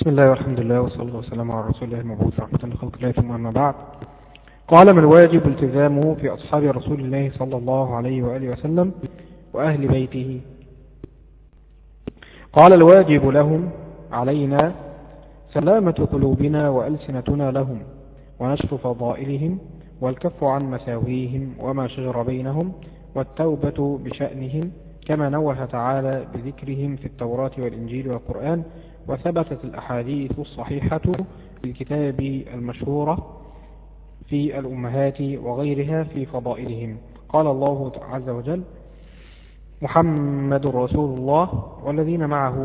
بسم الله والحمد لله والصلاة والسلام والسلام على رسول الله المبعوث رحمة لخلق الله ثم أما بعد قال ما الواجب التزامه في أصحاب رسول الله صلى الله عليه وآله وسلم وأهل بيته قال الواجب لهم علينا سلامة قلوبنا وألسنتنا لهم ونشر فضائلهم والكف عن مساويهم وما شجر بينهم والتوبة بشأنهم كما نوه تعالى بذكرهم في التوراة والإنجيل والقرآن وثبتت الأحاديث الصحيحة في الكتاب المشهورة في الأمهات وغيرها في فضائلهم قال الله عز وجل محمد رسول الله والذين معه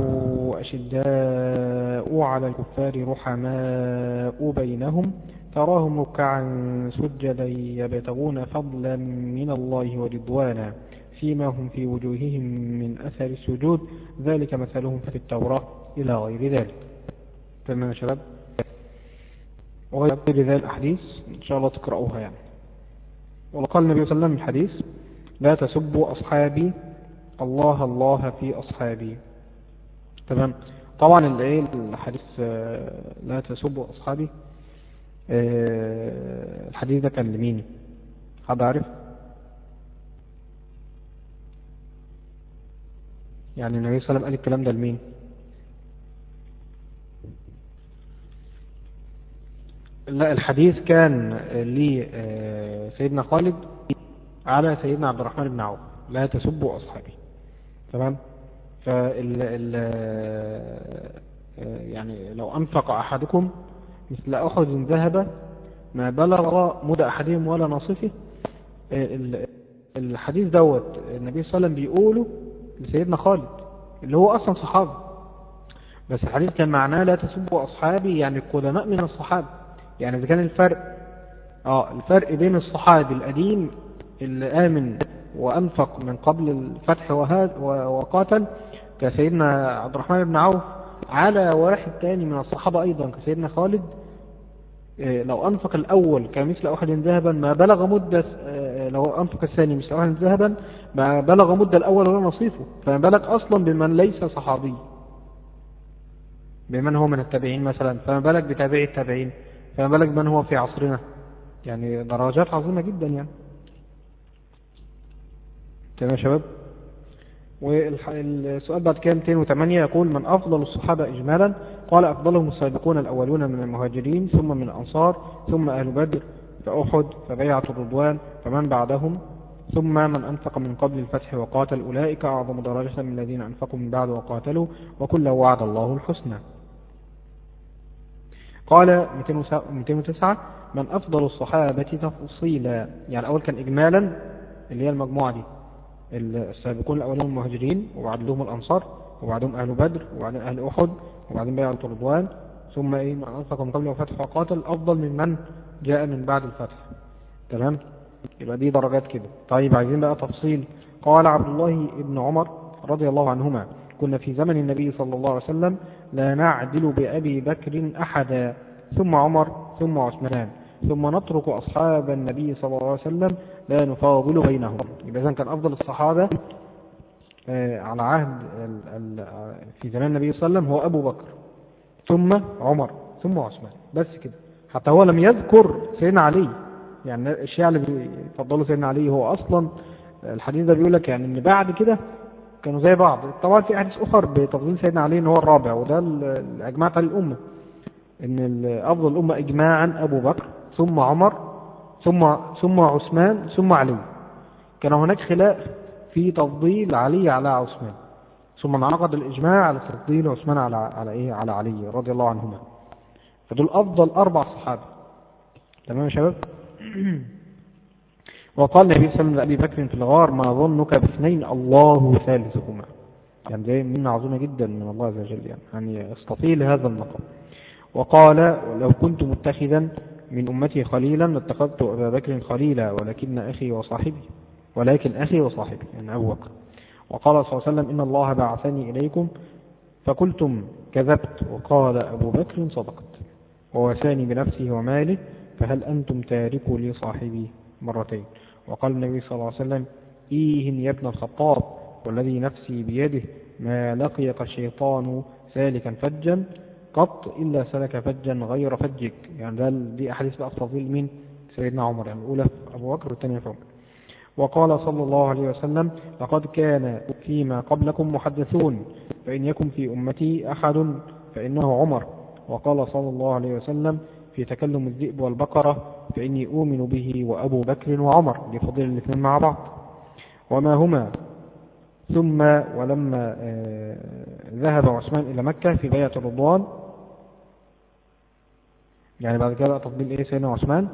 أشداء على الكفار رحماء بينهم تراهم ركعا سجدا يبتغون فضلا من الله ورضوانا فيما هم في وجوههم من أثر السجود ذلك مثلهم في التوراة إلى غير ذلك تمام يا شباب وغير ذلك الأحاديث إن شاء الله تقرأوها يعني وقال النبي صلى الله عليه وسلم الحديث لا تسبوا أصحابي الله الله في أصحابي تمام طبعا الايه الحديث لا تسبوا أصحابي الحديث ده كان لمين حد عارف يعني النبي صلى الله عليه وسلم قال الكلام ده لمين لا الحديث كان لسيدنا خالد على سيدنا عبد الرحمن بن عوف لا تسبوا أصحابي تمام فال ال يعني لو أنفق أحدكم مثل أحد ذهب ما بلغ مدى أحدهم ولا نصفه الحديث دوت النبي صلى الله عليه وسلم بيقوله لسيدنا خالد اللي هو أصلا صحابي بس الحديث كان معناه لا تسبوا أصحابي يعني القدماء من الصحابة يعني إذا كان الفرق اه الفرق بين الصحابي القديم اللي آمن وأنفق من قبل الفتح وقاتل كسيدنا عبد الرحمن بن عوف على واحد تاني من الصحابة أيضا كسيدنا خالد لو أنفق الأول كمثل أحد ذهبا ما بلغ مدة لو أنفق الثاني مثل أحد ذهبا ما بلغ مدة الأول ولا نصيفه فما بالك أصلا بمن ليس صحابي بمن هو من التابعين مثلا فما بالك بتابعي التابعين فما بالك بمن هو في عصرنا يعني درجات عظيمة جدا يعني تمام يا شباب والسؤال بعد كده 208 يقول من أفضل الصحابة إجمالا قال أفضلهم السابقون الأولون من المهاجرين ثم من الأنصار ثم أهل بدر فأحد فبيعة الرضوان فمن بعدهم ثم من أنفق من قبل الفتح وقاتل أولئك أعظم درجة من الذين أنفقوا من بعد وقاتلوا وكل وعد الله الحسنى قال 209 من أفضل الصحابة تفصيلا يعني الأول كان إجمالا اللي هي المجموعة دي السابقون الأولين المهاجرين وبعدهم الأنصار وبعدهم أهل بدر وبعدين أهل أحد وبعدين بيعة الرضوان ثم إيه من أنفق من قبل الفتح وقاتل أفضل من من جاء من بعد الفتح تمام يبقى دي درجات كده طيب عايزين بقى تفصيل قال عبد الله بن عمر رضي الله عنهما كنا في زمن النبي صلى الله عليه وسلم لا نعدل بأبي بكر أحدا ثم عمر ثم عثمان ثم نترك أصحاب النبي صلى الله عليه وسلم لا نفاضل بينهم يبقى إذن كان أفضل الصحابة على عهد في زمان النبي صلى الله عليه وسلم هو أبو بكر ثم عمر ثم عثمان بس كده حتى هو لم يذكر سيدنا علي يعني الشيء اللي بيفضلوا سيدنا علي هو أصلا الحديث ده بيقول لك يعني ان بعد كده كانوا زي بعض طبعا في احاديث اخر بتفضيل سيدنا علي ان هو الرابع وده اللي اجمعت عليه الامه ان افضل الامه اجماعا ابو بكر ثم عمر ثم ثم عثمان ثم علي كان هناك خلاف في تفضيل علي على عثمان ثم انعقد الاجماع على تفضيل عثمان على على ايه على علي رضي الله عنهما فدول افضل اربع صحابه تمام يا شباب وقال النبي صلى الله عليه وسلم لأبي بكر في الغار ما ظنك باثنين الله ثالثهما يعني ده من عظيمة جدا من الله عز وجل يعني يعني استطيل هذا المقام وقال لو كنت متخذا من أمتي خليلا لاتخذت أبا بكر خليلا ولكن أخي وصاحبي ولكن أخي وصاحبي يعني أبو بكر وقال صلى الله عليه وسلم إن الله بعثني إليكم فقلتم كذبت وقال أبو بكر صدقت ووساني بنفسه وماله فهل أنتم تاركوا لي صاحبي مرتين وقال النبي صلى الله عليه وسلم إيه يا ابن الخطاب والذي نفسي بيده ما لقيك الشيطان سالكا فجا قط إلا سلك فجا غير فجك يعني ده دي أحاديث بقى في تفضيل مين سيدنا عمر يعني الأولى في أبو بكر والثانية في عمر وقال صلى الله عليه وسلم لقد كان فيما قبلكم محدثون فإن يكن في أمتي أحد فإنه عمر وقال صلى الله عليه وسلم في تكلم الذئب والبقرة فإني أؤمن به وأبو بكر وعمر لفضل الاثنين مع بعض وما هما ثم ولما آه، ذهب عثمان إلى مكة في بيعة الرضوان يعني بعد كده تفضيل إيه سيدنا عثمان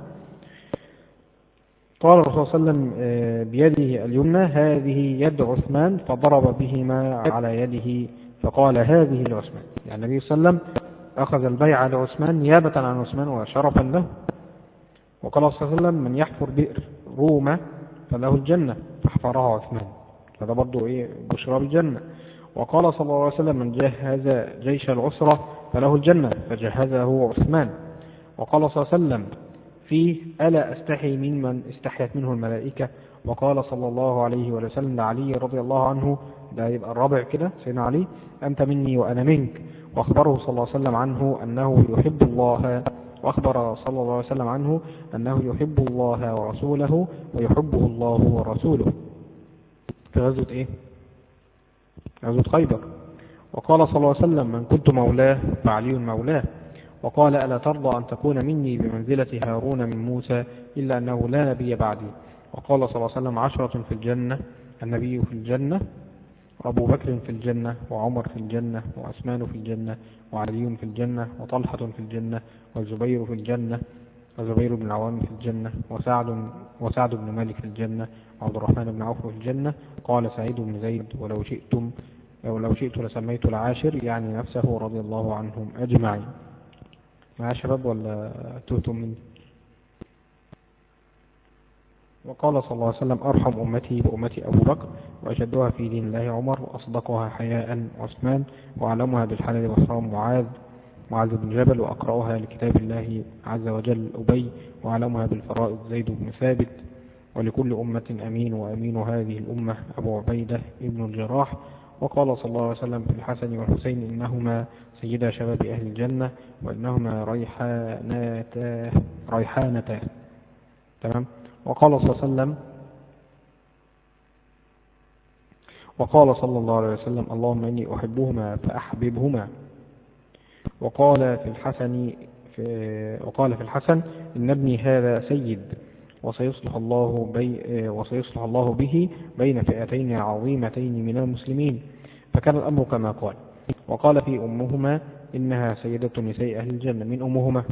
قال الرسول صلى الله عليه وسلم آه، بيده اليمنى هذه يد عثمان فضرب بهما على يده فقال هذه لعثمان يعني النبي صلى الله عليه وسلم أخذ البيع لعثمان نيابة عن عثمان وشرفا له وقال صلى الله عليه وسلم من يحفر بئر روما فله الجنة فحفرها عثمان هذا برضو إيه بشرى بالجنة وقال صلى الله عليه وسلم من جهز جيش العسرة فله الجنة فجهزه عثمان وقال صلى الله عليه وسلم فيه ألا أستحي ممن استحيت منه الملائكة وقال صلى الله عليه وسلم لعلي رضي الله عنه ده يبقى الرابع كده سيدنا علي أنت مني وأنا منك وأخبره صلى الله عليه وسلم عنه أنه يحب الله وأخبر صلى الله عليه وسلم عنه أنه يحب الله ورسوله ويحبه الله ورسوله في غزوة إيه؟ غزوة خيبر وقال صلى الله عليه وسلم من كنت مولاه فعلي مولاه وقال ألا ترضى أن تكون مني بمنزلة هارون من موسى إلا أنه لا نبي بعدي وقال صلى الله عليه وسلم عشرة في الجنة النبي في الجنة وأبو بكر في الجنة وعمر في الجنة وعثمان في الجنة وعلي في الجنة وطلحة في الجنة والزبير في الجنة وزبير بن العوام في الجنة وسعد, وسعد بن مالك في الجنة وعبد الرحمن بن عوف في الجنة قال سعيد بن زيد ولو شئتم ولو شئت لسميت العاشر يعني نفسه رضي الله عنهم أجمعين مع شباب ولا تهتم مني وقال صلى الله عليه وسلم أرحم أمتي بأمتي أبو بكر وأشدها في دين الله عمر وأصدقها حياء عثمان وأعلمها بالحلال والحرام معاذ معاذ بن جبل وأقرأها لكتاب الله عز وجل أبي وأعلمها بالفرائض زيد بن ثابت ولكل أمة أمين وأمين هذه الأمة أبو عبيدة ابن الجراح وقال صلى الله عليه وسلم في الحسن والحسين إنهما سيدا شباب أهل الجنة وإنهما ريحانتا ريحانتا تمام وقال صلى الله عليه وسلم وقال صلى الله عليه وسلم اللهم إني أحبهما فأحببهما وقال في الحسن في وقال في الحسن إن ابني هذا سيد وسيصلح الله بي وسيصلح الله به بين فئتين عظيمتين من المسلمين فكان الأمر كما قال وقال في أمهما إنها سيدة نساء أهل الجنة من أمهما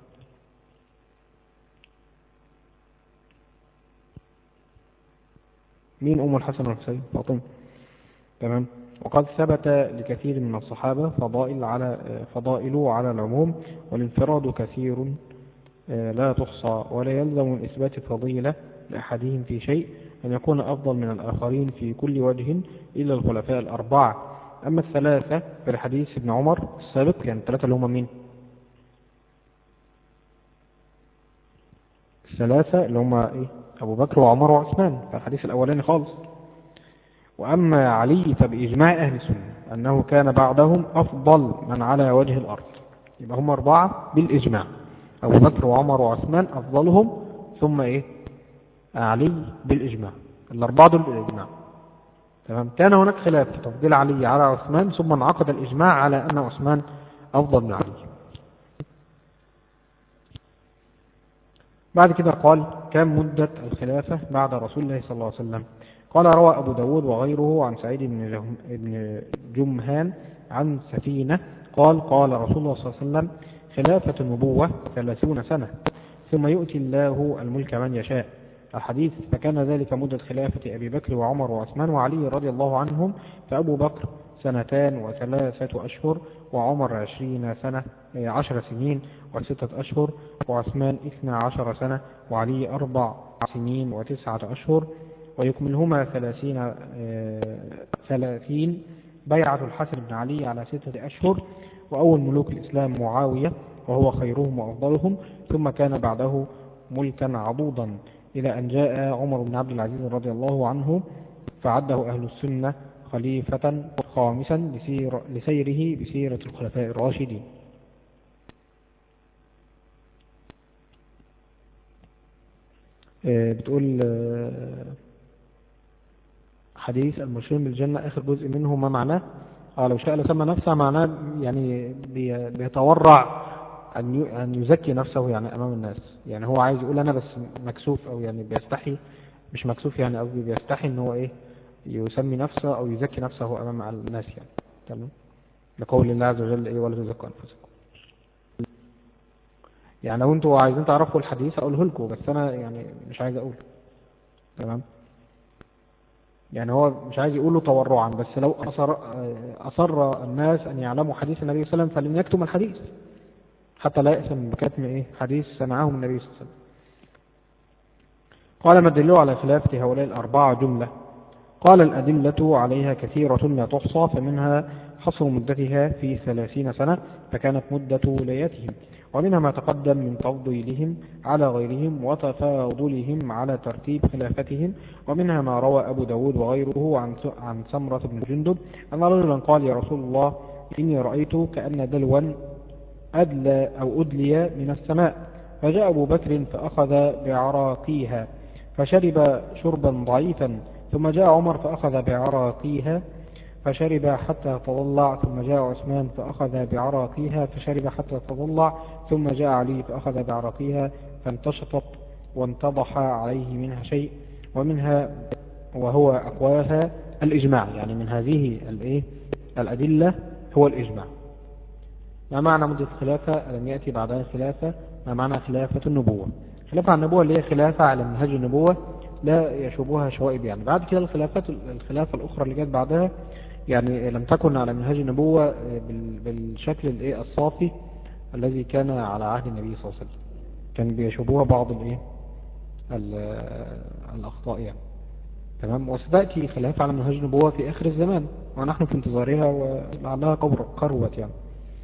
مين أم الحسن والحسين فاطمة تمام وقد ثبت لكثير من الصحابة فضائل على فضائل على العموم والانفراد كثير آه، لا تحصى ولا يلزم من إثبات فضيلة لأحدهم في شيء أن يكون أفضل من الآخرين في كل وجه إلا الخلفاء الأربعة أما الثلاثة في الحديث ابن عمر السابق يعني الثلاثة اللي هم مين الثلاثة اللي هم إيه أبو بكر وعمر وعثمان في الحديث الأولاني خالص وأما علي فبإجماع أهل السنة أنه كان بعدهم أفضل من على وجه الأرض يبقى هم أربعة بالإجماع أبو بكر وعمر وعثمان أفضلهم ثم إيه علي بالإجماع الأربعة دول بالإجماع تمام كان هناك خلاف في تفضيل علي على عثمان ثم انعقد الإجماع على أن عثمان أفضل من علي بعد كده قال كم مدة الخلافة بعد رسول الله صلى الله عليه وسلم قال روى أبو داود وغيره عن سعيد بن جمهان عن سفينة قال قال رسول الله صلى الله عليه وسلم خلافة النبوة ثلاثون سنة ثم يؤتي الله الملك من يشاء الحديث فكان ذلك مدة خلافة أبي بكر وعمر وعثمان وعلي رضي الله عنهم فأبو بكر سنتان وثلاثة أشهر وعمر عشرين سنة عشر سنين وستة أشهر وعثمان اثنى عشر سنة وعلي أربع سنين وتسعة أشهر ويكملهما ثلاثين, آه، ثلاثين بيعة الحسن بن علي على ستة أشهر وأول ملوك الإسلام معاوية وهو خيرهم وأفضلهم ثم كان بعده ملكا عضوضا إلى أن جاء عمر بن عبد العزيز رضي الله عنه فعده أهل السنة خليفة خامسا لسير لسيره بسيرة الخلفاء الراشدين آه، بتقول آه، حديث المشرين بالجنة آخر جزء منه ما معناه اه لو شاء لسمى نفسه معناه يعني بي- بيتورع أن ي- أن يزكي نفسه يعني أمام الناس يعني هو عايز يقول أنا بس مكسوف أو يعني بيستحي مش مكسوف يعني قصدي بيستحي إن هو إيه يسمي نفسه أو يزكي نفسه أمام الناس يعني تمام لقول الله عز وجل إيه ولا تزكوا أنفسكم يعني لو انتوا عايزين تعرفوا الحديث اقوله لكم بس انا يعني مش عايز اقوله تمام يعني هو مش عايز يقوله تورعا بس لو أصر, أصر الناس أن يعلموا حديث النبي صلى الله عليه وسلم فلن يكتم الحديث حتى لا يأثم بكتم إيه حديث سمعه من النبي صلى الله عليه وسلم قال ما الدليل على خلافة هؤلاء الأربعة جملة قال الأدلة عليها كثيرة لا تحصى فمنها حصر مدتها في ثلاثين سنة فكانت مدة ولايتهم ومنها ما تقدم من تفضيلهم على غيرهم وتفاضلهم على ترتيب خلافتهم ومنها ما روى أبو داود وغيره عن عن سمرة بن جندب أن رجلا قال يا رسول الله إني رأيت كأن دلوا أدلى أو أدلي من السماء فجاء أبو بكر فأخذ بعراقيها فشرب شربا ضعيفا ثم جاء عمر فأخذ بعراقيها فشرب حتى تضلع ثم جاء عثمان فأخذ بعراقيها فشرب حتى تضلع ثم جاء علي فأخذ بعراقيها فانتشطت وانتضح عليه منها شيء ومنها وهو أقواها الإجماع يعني من هذه الإيه الأدلة هو الإجماع ما معنى مدة الخلافة لم يأتي بعدها خلافة ما معنى خلافة النبوة خلافة عن النبوة اللي هي خلافة على منهج النبوة لا يشوبها شوائب يعني بعد كده الخلافات الخلافة الأخرى اللي جت بعدها يعني لم تكن على منهج النبوة بال- بالشكل الايه الصافي الذي كان على عهد النبي صلى الله عليه وسلم كان بيشوبوها بعض الايه ال- الأخطاء يعني تمام وستأتي خلافة على منهج النبوة في آخر الزمان ونحن في انتظارها ولعلها قبر- قربت يعني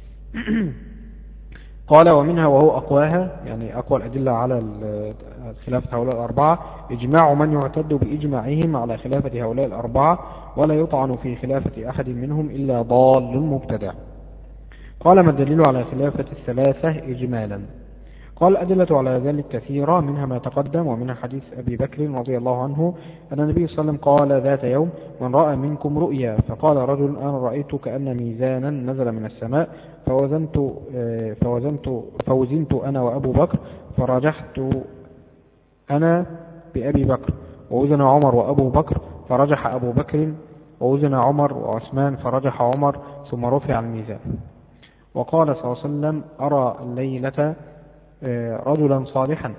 قال ومنها وهو أقواها يعني أقوى الأدلة على ال- خلافة هؤلاء الأربعة إجماع من يعتد بإجماعهم على خلافة هؤلاء الأربعة ولا يطعن في خلافة أحد منهم إلا ضال مبتدع قال ما الدليل على خلافة الثلاثة إجمالا قال الأدلة على ذلك كثيرة منها ما تقدم ومنها حديث أبي بكر رضي الله عنه أن النبي صلى الله عليه وسلم قال ذات يوم من رأى منكم رؤيا فقال رجل أنا رأيت كأن ميزانا نزل من السماء فوزنت, آه، فوزنت, فوزنت أنا وأبو بكر فرجحت أنا بأبي بكر ووزن عمر وأبو بكر فرجح أبو بكر ووزن عمر وعثمان فرجح عمر ثم رفع الميزان وقال صلى الله عليه وسلم أرى الليلة آه، رجلا صالحا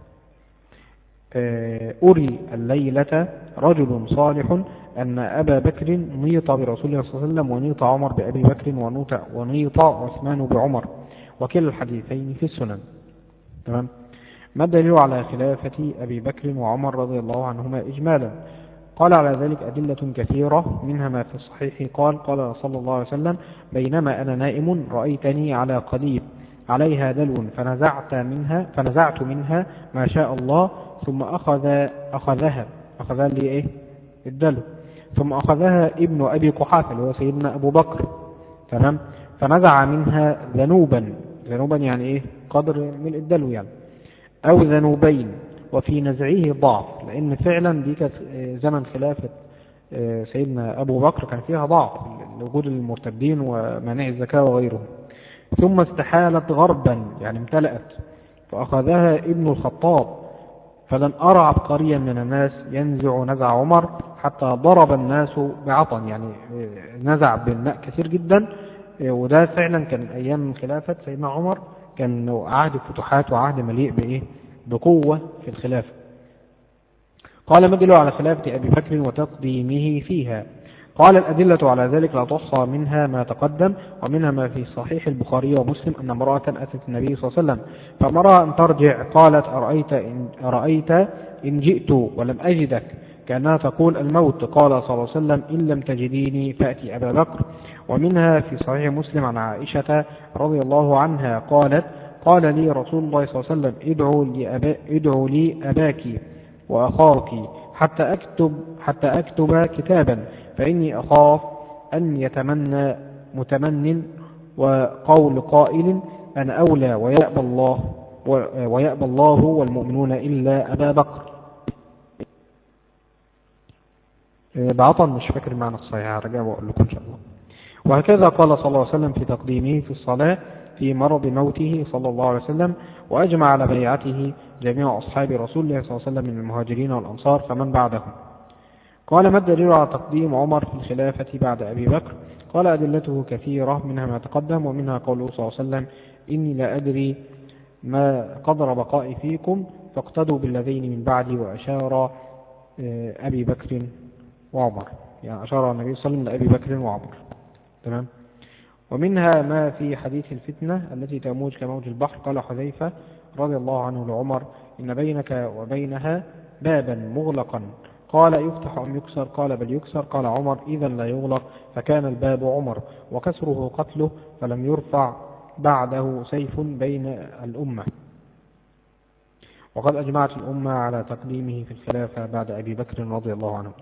آه، أري الليلة رجل صالح أن أبا بكر نيط برسول الله صلى الله عليه وسلم ونيط عمر بأبي بكر ونيط, ونيط عثمان بعمر وكلا الحديثين في السنن تمام ما الدليل على خلافة أبي بكر وعمر رضي الله عنهما إجمالا قال على ذلك أدلة كثيرة منها ما في الصحيح قال قال صلى الله عليه وسلم بينما أنا نائم رأيتني على قليب عليها دلو فنزعت منها فنزعت منها ما شاء الله ثم أخذ أخذها أخذها لي إيه الدلو ثم أخذها ابن أبي قحافة اللي هو سيدنا أبو بكر تمام فنزع منها ذنوبا ذنوبا يعني إيه قدر من الدلو يعني أو ذنوبين وفي نزعه ضعف لأن فعلا دي كانت آه، زمن خلافة آه، سيدنا أبو بكر كان فيها ضعف لوجود المرتدين ومانع الزكاة وغيرهم ثم استحالت غربا يعني امتلأت فأخذها ابن الخطاب فلن أرى عبقريا من الناس ينزع نزع عمر حتى ضرب الناس بعطن يعني آه، نزع بالماء كثير جدا آه، وده فعلا كان أيام خلافة سيدنا عمر كان عهد فتوحات وعهد مليء بإيه بقوة في الخلافة قال ما دلوا على خلافة أبي بكر وتقديمه فيها قال الأدلة على ذلك لا تحصى منها ما تقدم ومنها ما في صحيح البخاري ومسلم أن امرأة أتت النبي صلى الله عليه وسلم فأمرها أن ترجع قالت أرأيت إن, أرأيت إن جئت ولم أجدك كأنها تقول الموت قال صلى الله عليه وسلم إن لم تجديني فأتي أبا بكر ومنها في صحيح مسلم عن عائشة رضي الله عنها قالت قال لي رسول الله صلى الله عليه وسلم ادعوا لي, أبا ادعوا لي أباك وأخاك حتى أكتب, حتى أكتب كتابا فإني أخاف أن يتمنى متمن وقول قائل أنا أولى ويأبى الله ويأبى الله والمؤمنون إلا أبا بكر آه، بعطن مش فاكر المعنى الصحيح هرجع واقول لكم ان شاء الله وهكذا قال صلى الله عليه وسلم في تقديمه في الصلاة في مرض موته صلى الله عليه وسلم وأجمع على بيعته جميع أصحاب رسول الله صلى الله عليه وسلم من المهاجرين والأنصار فمن بعدهم قال ما الدليل على تقديم عمر في الخلافة بعد أبي بكر قال أدلته كثيرة منها ما تقدم ومنها قوله صلى الله عليه وسلم إني لا أدري ما قدر بقائي فيكم فاقتدوا بالذين من بعدي وأشار آه، أبي بكر وعمر يعني أشار النبي صلى الله عليه وسلم لأبي بكر وعمر تمام ومنها ما في حديث الفتنة التي تموج كموج البحر قال حذيفة رضي الله عنه لعمر إن بينك وبينها بابا مغلقا قال يفتح أم يكسر قال بل يكسر قال عمر إذا لا يغلق فكان الباب عمر وكسره قتله فلم يرفع بعده سيف بين الأمة وقد أجمعت الأمة على تقديمه في الخلافة بعد أبي بكر رضي الله عنه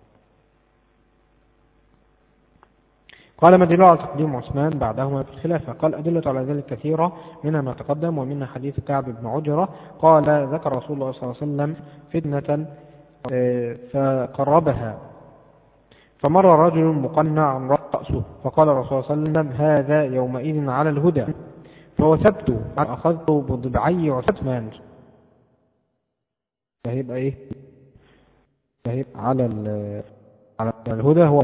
قال ما دليل على تقديم عثمان بعدهما في الخلافة قال أدلة على ذلك كثيرة منها ما تقدم ومنها حديث كعب بن عجرة قال ذكر رسول الله صلى الله عليه وسلم فتنة آه، فقربها فمر رجل مقنع رأسه فقال الرسول صلى الله عليه وسلم هذا يومئذ على الهدى فوثبت أخذت بضبعي عثمان فهيبقى ايه فهيبقى على على الهدى هو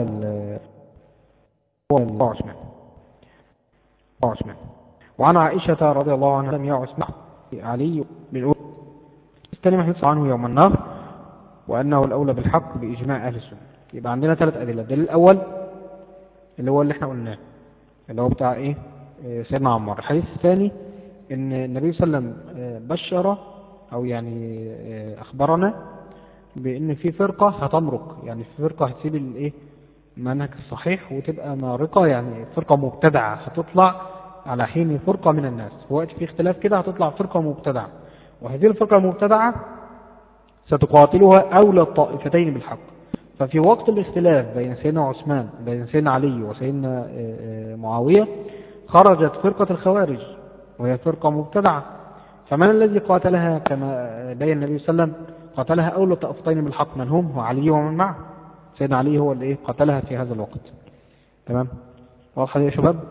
هو عثمان عثمان وعن عائشة رضي الله عنها لم عثمان علي بالأولى استلم حديث عنه يوم النهر وأنه الأولى بالحق بإجماع أهل السنة يبقى عندنا ثلاث أدلة الدليل الأول اللي هو اللي احنا قلناه اللي هو بتاع ايه سيدنا عمار الحديث الثاني ان النبي صلى الله عليه وسلم آه، بشر او يعني آه، اخبرنا بان في فرقة هتمرق يعني في فرقة هتسيب الايه المنهج الصحيح وتبقى مارقة يعني فرقة مبتدعة هتطلع على حين فرقة من الناس في وقت في اختلاف كده هتطلع فرقة مبتدعة وهذه الفرقة المبتدعة ستقاتلها أولى الطائفتين بالحق ففي وقت الاختلاف بين سيدنا عثمان بين سيدنا علي وسيدنا آه، آه، معاوية خرجت فرقة الخوارج وهي فرقة مبتدعة فمن الذي قاتلها كما بين النبي صلى الله عليه وسلم قاتلها أولى الطائفتين بالحق من هم هو علي ومن معه سيدنا علي هو اللي إيه قتلها في هذا الوقت تمام واضح يا شباب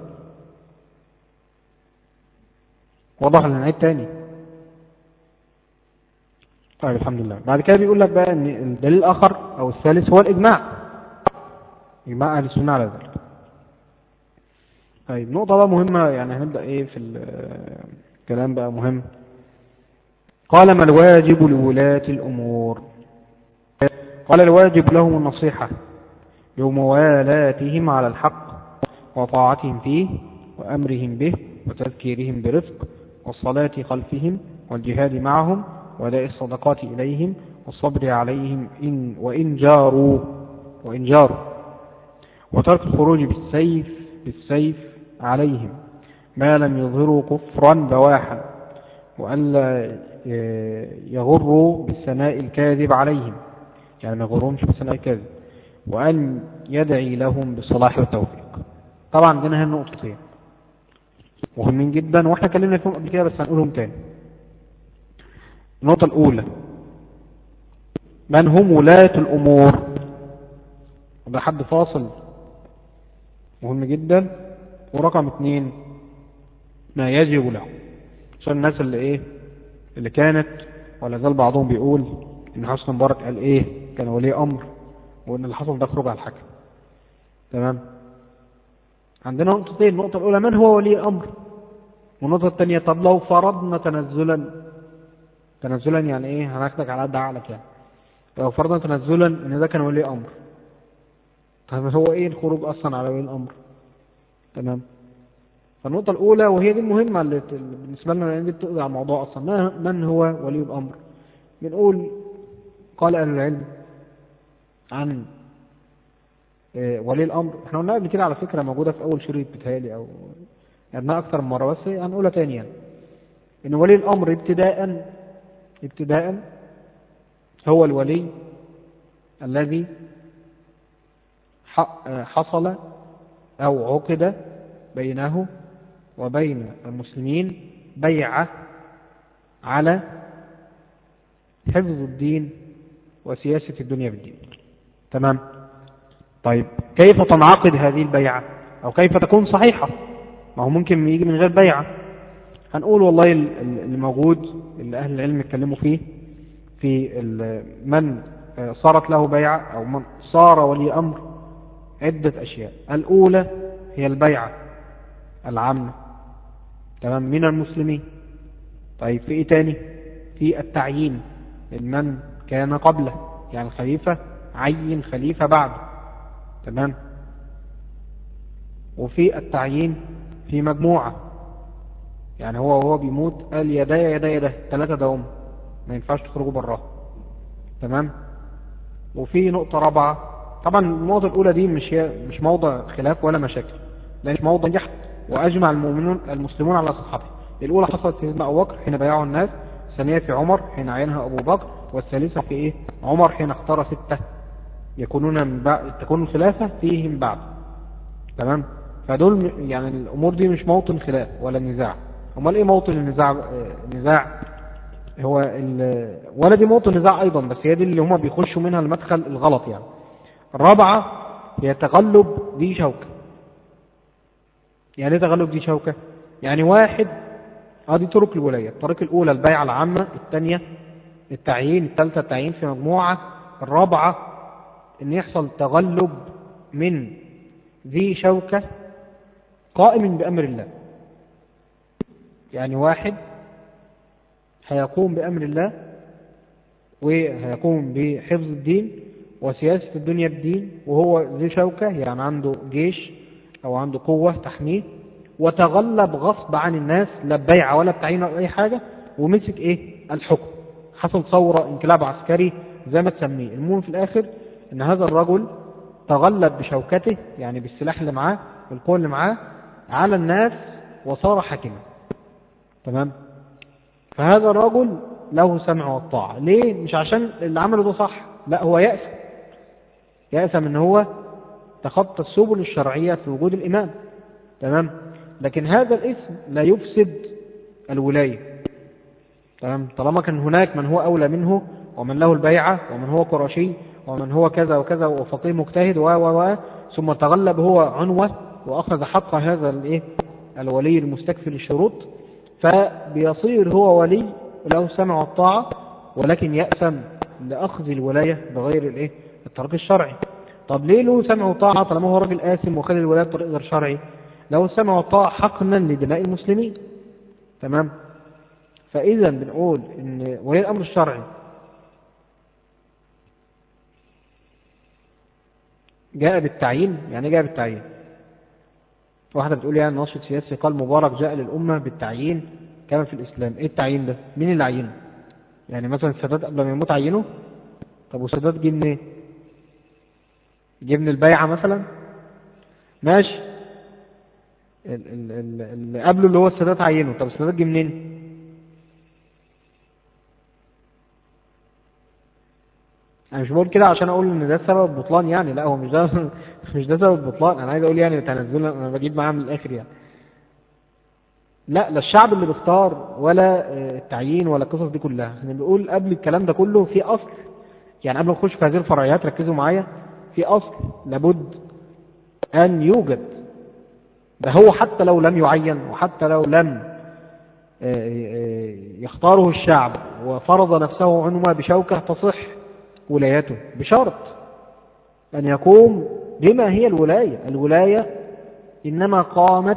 واضح لنا نعيد تاني طيب الحمد لله بعد كده بيقول لك بقى ان الدليل الاخر او الثالث هو الاجماع اجماع اهل السنه على ذلك طيب نقطه بقى مهمه يعني هنبدا ايه في الكلام بقى مهم قال ما الواجب لولاة الامور قال الواجب لهم النصيحة بموالاتهم على الحق وطاعتهم فيه وأمرهم به وتذكيرهم برفق والصلاة خلفهم والجهاد معهم وداء الصدقات إليهم والصبر عليهم إن وإن جاروا وإن جاروا وترك الخروج بالسيف بالسيف عليهم ما لم يظهروا كفرا بواحا وألا يغروا بالثناء الكاذب عليهم يعني ما يغرهمش بالثناء الكاذب وأن يدعي لهم بالصلاح والتوفيق طبعا عندنا هنا نقطتين مهمين جدا واحنا اتكلمنا فيهم قبل كده بس هنقولهم تاني النقطة الأولى من هم ولاة الأمور ده حد فاصل مهم جدا ورقم اثنين ما يجب له عشان الناس اللي ايه اللي كانت ولا زال بعضهم بيقول ان حسن مبارك قال ايه كان ولي امر وان اللي حصل ده خروج على الحكم تمام عندنا نقطتين النقطة الأولى من هو ولي أمر والنقطة الثانية طب لو فرضنا تنزلا تنزلا يعني ايه هناخدك على قد عقلك يعني لو فرضنا تنزلا ان ده كان ولي امر طب هو ايه الخروج اصلا على ولي الامر تمام فالنقطة الأولى وهي دي المهمة اللي بالنسبة لنا لأن دي بتقضي على الموضوع أصلا من هو ولي الأمر بنقول قال أهل العلم عن آه، ولي الأمر احنا قلنا قبل كده على فكرة موجودة في أول شريط بتهيألي أو يعني أكثر من مرة بس هنقولها تاني يعني إن ولي الأمر ابتداء ابتداء هو الولي الذي حصل أو عقد بينه وبين المسلمين بيعة على حفظ الدين وسياسة الدنيا بالدين تمام طيب كيف تنعقد هذه البيعة أو كيف تكون صحيحة ما هو ممكن يجي من غير بيعة هنقول والله اللي موجود اللي أهل العلم يتكلموا فيه في من صارت له بيعة أو من صار ولي أمر عدة أشياء الأولى هي البيعة العامة تمام من المسلمين طيب في إيه تاني في التعيين من كان قبله يعني الخليفة عين خليفة بعد تمام وفي التعيين في مجموعة يعني هو وهو بيموت قال يدا يدا يدا ثلاثة دوم ما ينفعش تخرجوا براها تمام وفي نقطة رابعة طبعا النقطة الأولى دي مش هي مش موضع خلاف ولا مشاكل لأن موضع نجح وأجمع المؤمنون المسلمون على صحته الأولى حصلت في سيدنا أبو بكر حين بايعوا الناس الثانية في عمر حين عينها أبو بكر والثالثة في إيه عمر حين اختار ستة يكونون من بعد تكون الخلافة فيهم بعد تمام فدول يعني الأمور دي مش موطن خلاف ولا نزاع امال ايه موطن النزاع نزاع هو ولا دي موطن نزاع ايضا بس هي دي اللي هما بيخشوا منها المدخل الغلط يعني الرابعة هي تغلب ذي شوكة يعني ايه تغلب ذي شوكة يعني واحد هذه طرق الولاية الطريق الاولى البيعة العامة الثانية التعيين الثالثة التعيين في مجموعة الرابعة ان يحصل تغلب من ذي شوكة قائم بأمر الله يعني واحد هيقوم بأمر الله وهيقوم بحفظ الدين وسياسة الدنيا بالدين وهو ذي شوكة يعني عنده جيش أو عنده قوة تحميه وتغلب غصب عن الناس لا ببيعة ولا بتعيين ولا أي حاجة ومسك إيه الحكم حصل ثورة انقلاب عسكري زي ما تسميه المهم في الآخر إن هذا الرجل تغلب بشوكته يعني بالسلاح اللي معاه والقوة اللي معاه على الناس وصار حاكما تمام فهذا الرجل له سمع والطاعة ليه مش عشان اللي عمله ده صح لا هو يأسم يأسم ان هو تخطى السبل الشرعية في وجود الإمام تمام لكن هذا الاسم لا يفسد الولاية تمام طالما كان هناك من هو أولى منه ومن له البيعة ومن هو قرشي ومن هو كذا وكذا وفقيه مجتهد و و و ثم تغلب هو عنوة وأخذ حق هذا الايه الولي المستكفي للشروط فبيصير هو ولي له السمع والطاعة ولكن يأثم لأخذ الولاية بغير الايه الطريق الشرعي طب ليه له سمع وطاعة طالما هو راجل آثم وخد الولاية بطريق غير شرعي له السمع والطاعة حقنا لدماء المسلمين تمام فإذا بنقول إن ولي الأمر الشرعي جاء بالتعيين يعني جاء بالتعيين واحدة بتقول يعني ناشط سياسي قال مبارك جاء للأمة بالتعيين كما في الإسلام إيه التعيين ده مين اللي عينه يعني مثلا السادات قبل ما يموت عينه طب والسادات جه منين جه من البيعة مثلا ماشي اللي قبله اللي هو السادات عينه طب السادات جه منين انا مش بقول كده عشان اقول ان ده سبب بطلان يعني لا هو مش ده مش ده سبب بطلان انا عايز اقول يعني تنزل انا بجيب معاه من الاخر يعني لا لا الشعب اللي بيختار ولا التعيين ولا القصص دي كلها احنا بنقول قبل الكلام ده كله في اصل يعني قبل ما نخش في هذه الفرعيات ركزوا معايا في اصل لابد ان يوجد ده هو حتى لو لم يعين وحتى لو لم يختاره الشعب وفرض نفسه عنوة بشوكة تصح ولايته بشرط أن يقوم بما هي الولاية الولاية إنما قامت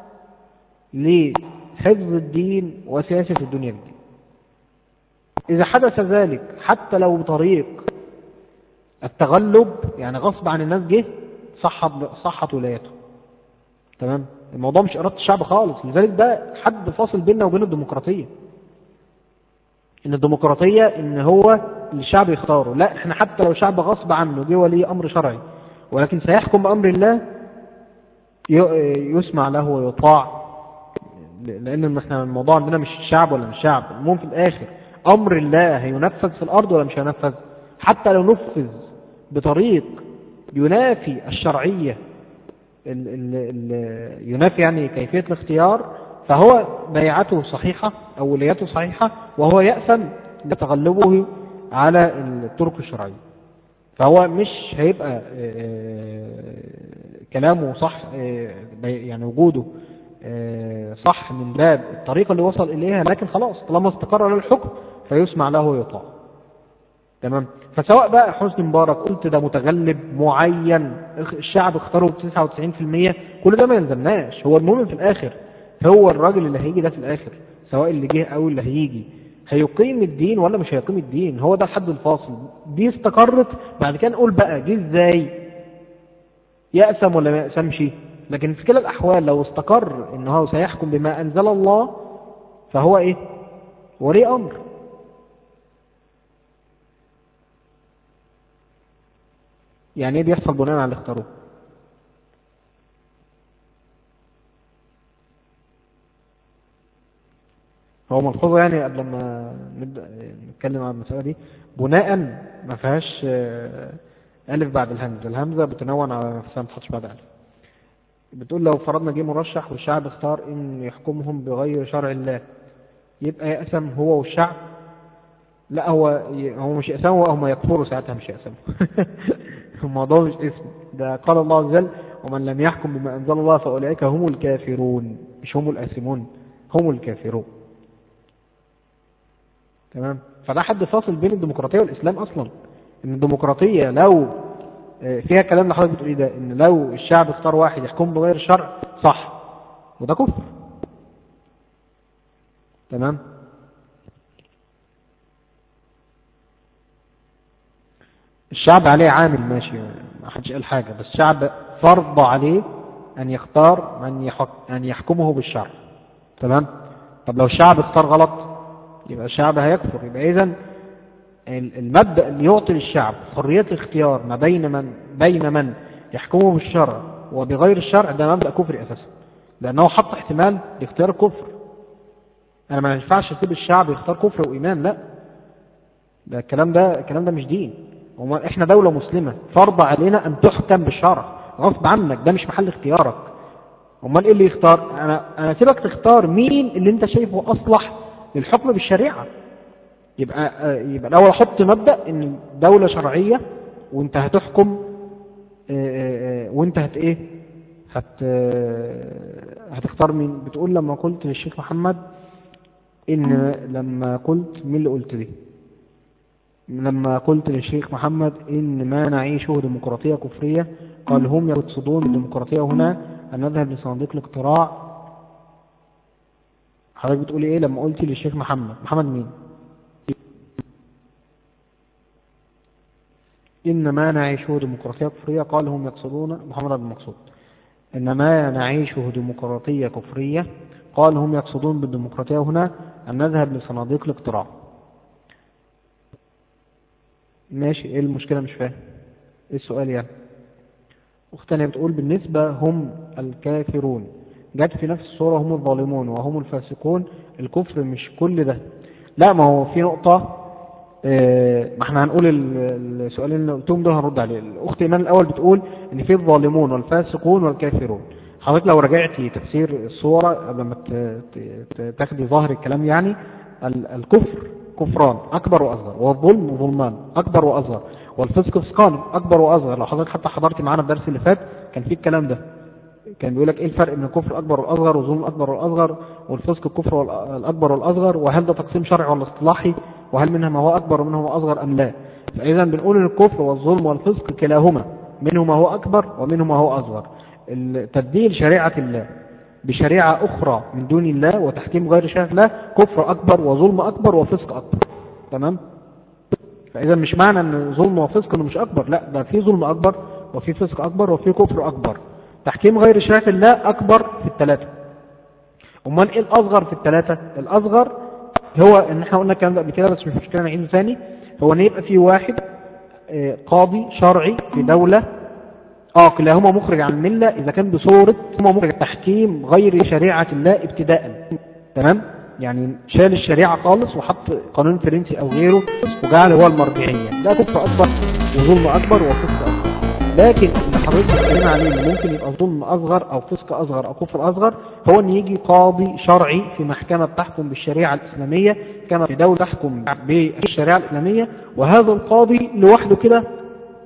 لحفظ الدين وسياسة الدنيا بالدين إذا حدث ذلك حتى لو بطريق التغلب يعني غصب عن الناس جه صحت صحت ولايته تمام الموضوع مش إرادة الشعب خالص لذلك ده حد فاصل بيننا وبين الديمقراطية ان الديمقراطية ان هو الشعب يختاره لا احنا حتى لو شعب غصب عنه جه ولي امر شرعي ولكن سيحكم بامر الله يسمع له ويطاع لان احنا الموضوع عندنا مش الشعب ولا مش الشعب المهم في الاخر امر الله هينفذ في الارض ولا مش هينفذ حتى لو نفذ بطريق ينافي الشرعية ال ال ال ينافي يعني كيفية الاختيار فهو بيعته صحيحة أو ولايته صحيحة وهو يأثم لتغلبه على الطرق الشرعية فهو مش هيبقى كلامه صح يعني وجوده صح من باب الطريقة اللي وصل إليها لكن خلاص طالما استقر له الحكم فيسمع له ويطاع تمام فسواء بقى حسني مبارك قلت ده متغلب معين الشعب اختاره ب 99% كل ده ما يلزمناش هو المهم في الآخر هو الراجل اللي هيجي ده في الآخر سواء اللي جه أو اللي هيجي هيقيم الدين ولا مش هيقيم الدين هو ده الحد الفاصل دي استقرت بعد كده نقول بقى جه ازاي يأسم ولا ما يأسمش لكن في كلا الأحوال لو استقر ان هو سيحكم بما أنزل الله فهو ايه ولي أمر يعني ايه بيحصل بناء على اللي اختاروه هو ملحوظة يعني قبل ما نبدأ نتكلم عن المسألة دي بناء ما فيهاش ألف بعد الهمزة الهمزة بتنون على نفسها ما تحطش بعد ألف بتقول لو فرضنا جه مرشح والشعب اختار ان يحكمهم بغير شرع الله يبقى يأسم هو والشعب لا هو هو مش يأسموا هم يكفروا ساعتها مش يأسموا الموضوع مش اسم ده قال الله عز وجل ومن لم يحكم بما أنزل الله فأولئك هم الكافرون مش هم الآثمون هم الكافرون تمام فده حد فاصل بين الديمقراطية والإسلام أصلا إن الديمقراطية لو فيها كلام اللي حضرتك بتقوليه ده إن لو الشعب اختار واحد يحكم بغير الشرع صح وده كفر تمام الشعب عليه عامل ماشي ما حدش قال حاجة بس الشعب فرض عليه أن يختار من يحك أن يحكمه بالشرع تمام طب لو الشعب اختار غلط يبقى الشعب هيكفر يبقى إذا المبدأ اللي يعطي للشعب حرية الاختيار ما بين من بين من يحكمه بالشرع وبغير الشرع ده مبدأ كفري أساسا لأنه حط احتمال لاختيار كفر أنا ما ينفعش أسيب الشعب يختار كفر وإيمان لا ده الكلام ده الكلام ده مش دين وما احنا دولة مسلمة فرض علينا أن تحكم بالشرع غصب عنك ده مش محل اختيارك امال ايه اللي يختار انا انا سيبك تختار مين اللي انت شايفه اصلح للحكم بالشريعه يبقى يبقى الاول حط مبدا ان دوله شرعيه وانت هتحكم وانت هت ايه هت هتختار مين بتقول لما قلت للشيخ محمد ان لما قلت مين اللي قلت دي لما قلت للشيخ محمد ان ما نعيشه ديمقراطيه كفريه قال هم يقصدون الديمقراطيه هنا ان نذهب لصناديق الاقتراع حضرتك بتقولي ايه لما قلتي للشيخ محمد محمد مين إن ما نعيشه ديمقراطية كفرية قال هم يقصدون محمد بن مقصود إن ما نعيشه ديمقراطية كفرية قال هم يقصدون بالديمقراطية هنا أن نذهب لصناديق الاقتراع ماشي ايه المشكلة مش فاهم ايه السؤال يعني اختنا بتقول بالنسبة هم الكافرون جت في نفس الصورة هم الظالمون وهم الفاسقون الكفر مش كل ده لا ما هو في نقطة ما احنا هنقول السؤالين اللي قلتهم دول هنرد عليه الاخت ايمان الاول بتقول ان في الظالمون والفاسقون والكافرون حضرتك لو رجعتي تفسير الصورة قبل ما تاخدي ظاهر الكلام يعني الكفر كفران اكبر واصغر والظلم ظلمان اكبر واصغر والفسق فسقان اكبر واصغر لو حضرتك حتى حضرتي معانا الدرس اللي فات كان في الكلام ده كان بيقول لك ايه الفرق بين الكفر الاكبر والاصغر والظلم الاكبر والاصغر والفسق الكفر الاكبر والاصغر وهل ده تقسيم شرعي ولا اصطلاحي وهل منها ما هو اكبر ومنه ما هو اصغر ام لا فاذا بنقول ان الكفر والظلم والفسق كلاهما منه ما هو اكبر ومنه ما هو اصغر تبديل شريعه الله بشريعه اخرى من دون الله وتحكيم غير شريعه الله كفر اكبر وظلم اكبر وفسق اكبر تمام فاذا مش معنى ان ظلم وفسق انه مش اكبر لا ده في ظلم اكبر وفي فسق اكبر وفي كفر اكبر تحكيم غير شريعه الله اكبر في الثلاثه امال ايه الاصغر في الثلاثه الاصغر هو ان احنا قلنا الكلام ده قبل كده بس مش مشكله نعيده ثاني هو ان يبقى في واحد قاضي شرعي في دوله اه كلاهما مخرج عن المله اذا كان بصوره هما مخرج تحكيم غير شريعه الله ابتداء تمام يعني شال الشريعه خالص وحط قانون فرنسي او غيره وجعل هو المرجعيه ده كفر اكبر وظلم اكبر وفسق اكبر لكن اللي حضرتك بتتكلم عليه اللي ممكن يبقى ظلم اصغر او فسق اصغر او كفر اصغر هو ان يجي قاضي شرعي في محكمه بتحكم بالشريعه الاسلاميه كما في دوله تحكم بالشريعه الاسلاميه وهذا القاضي لوحده كده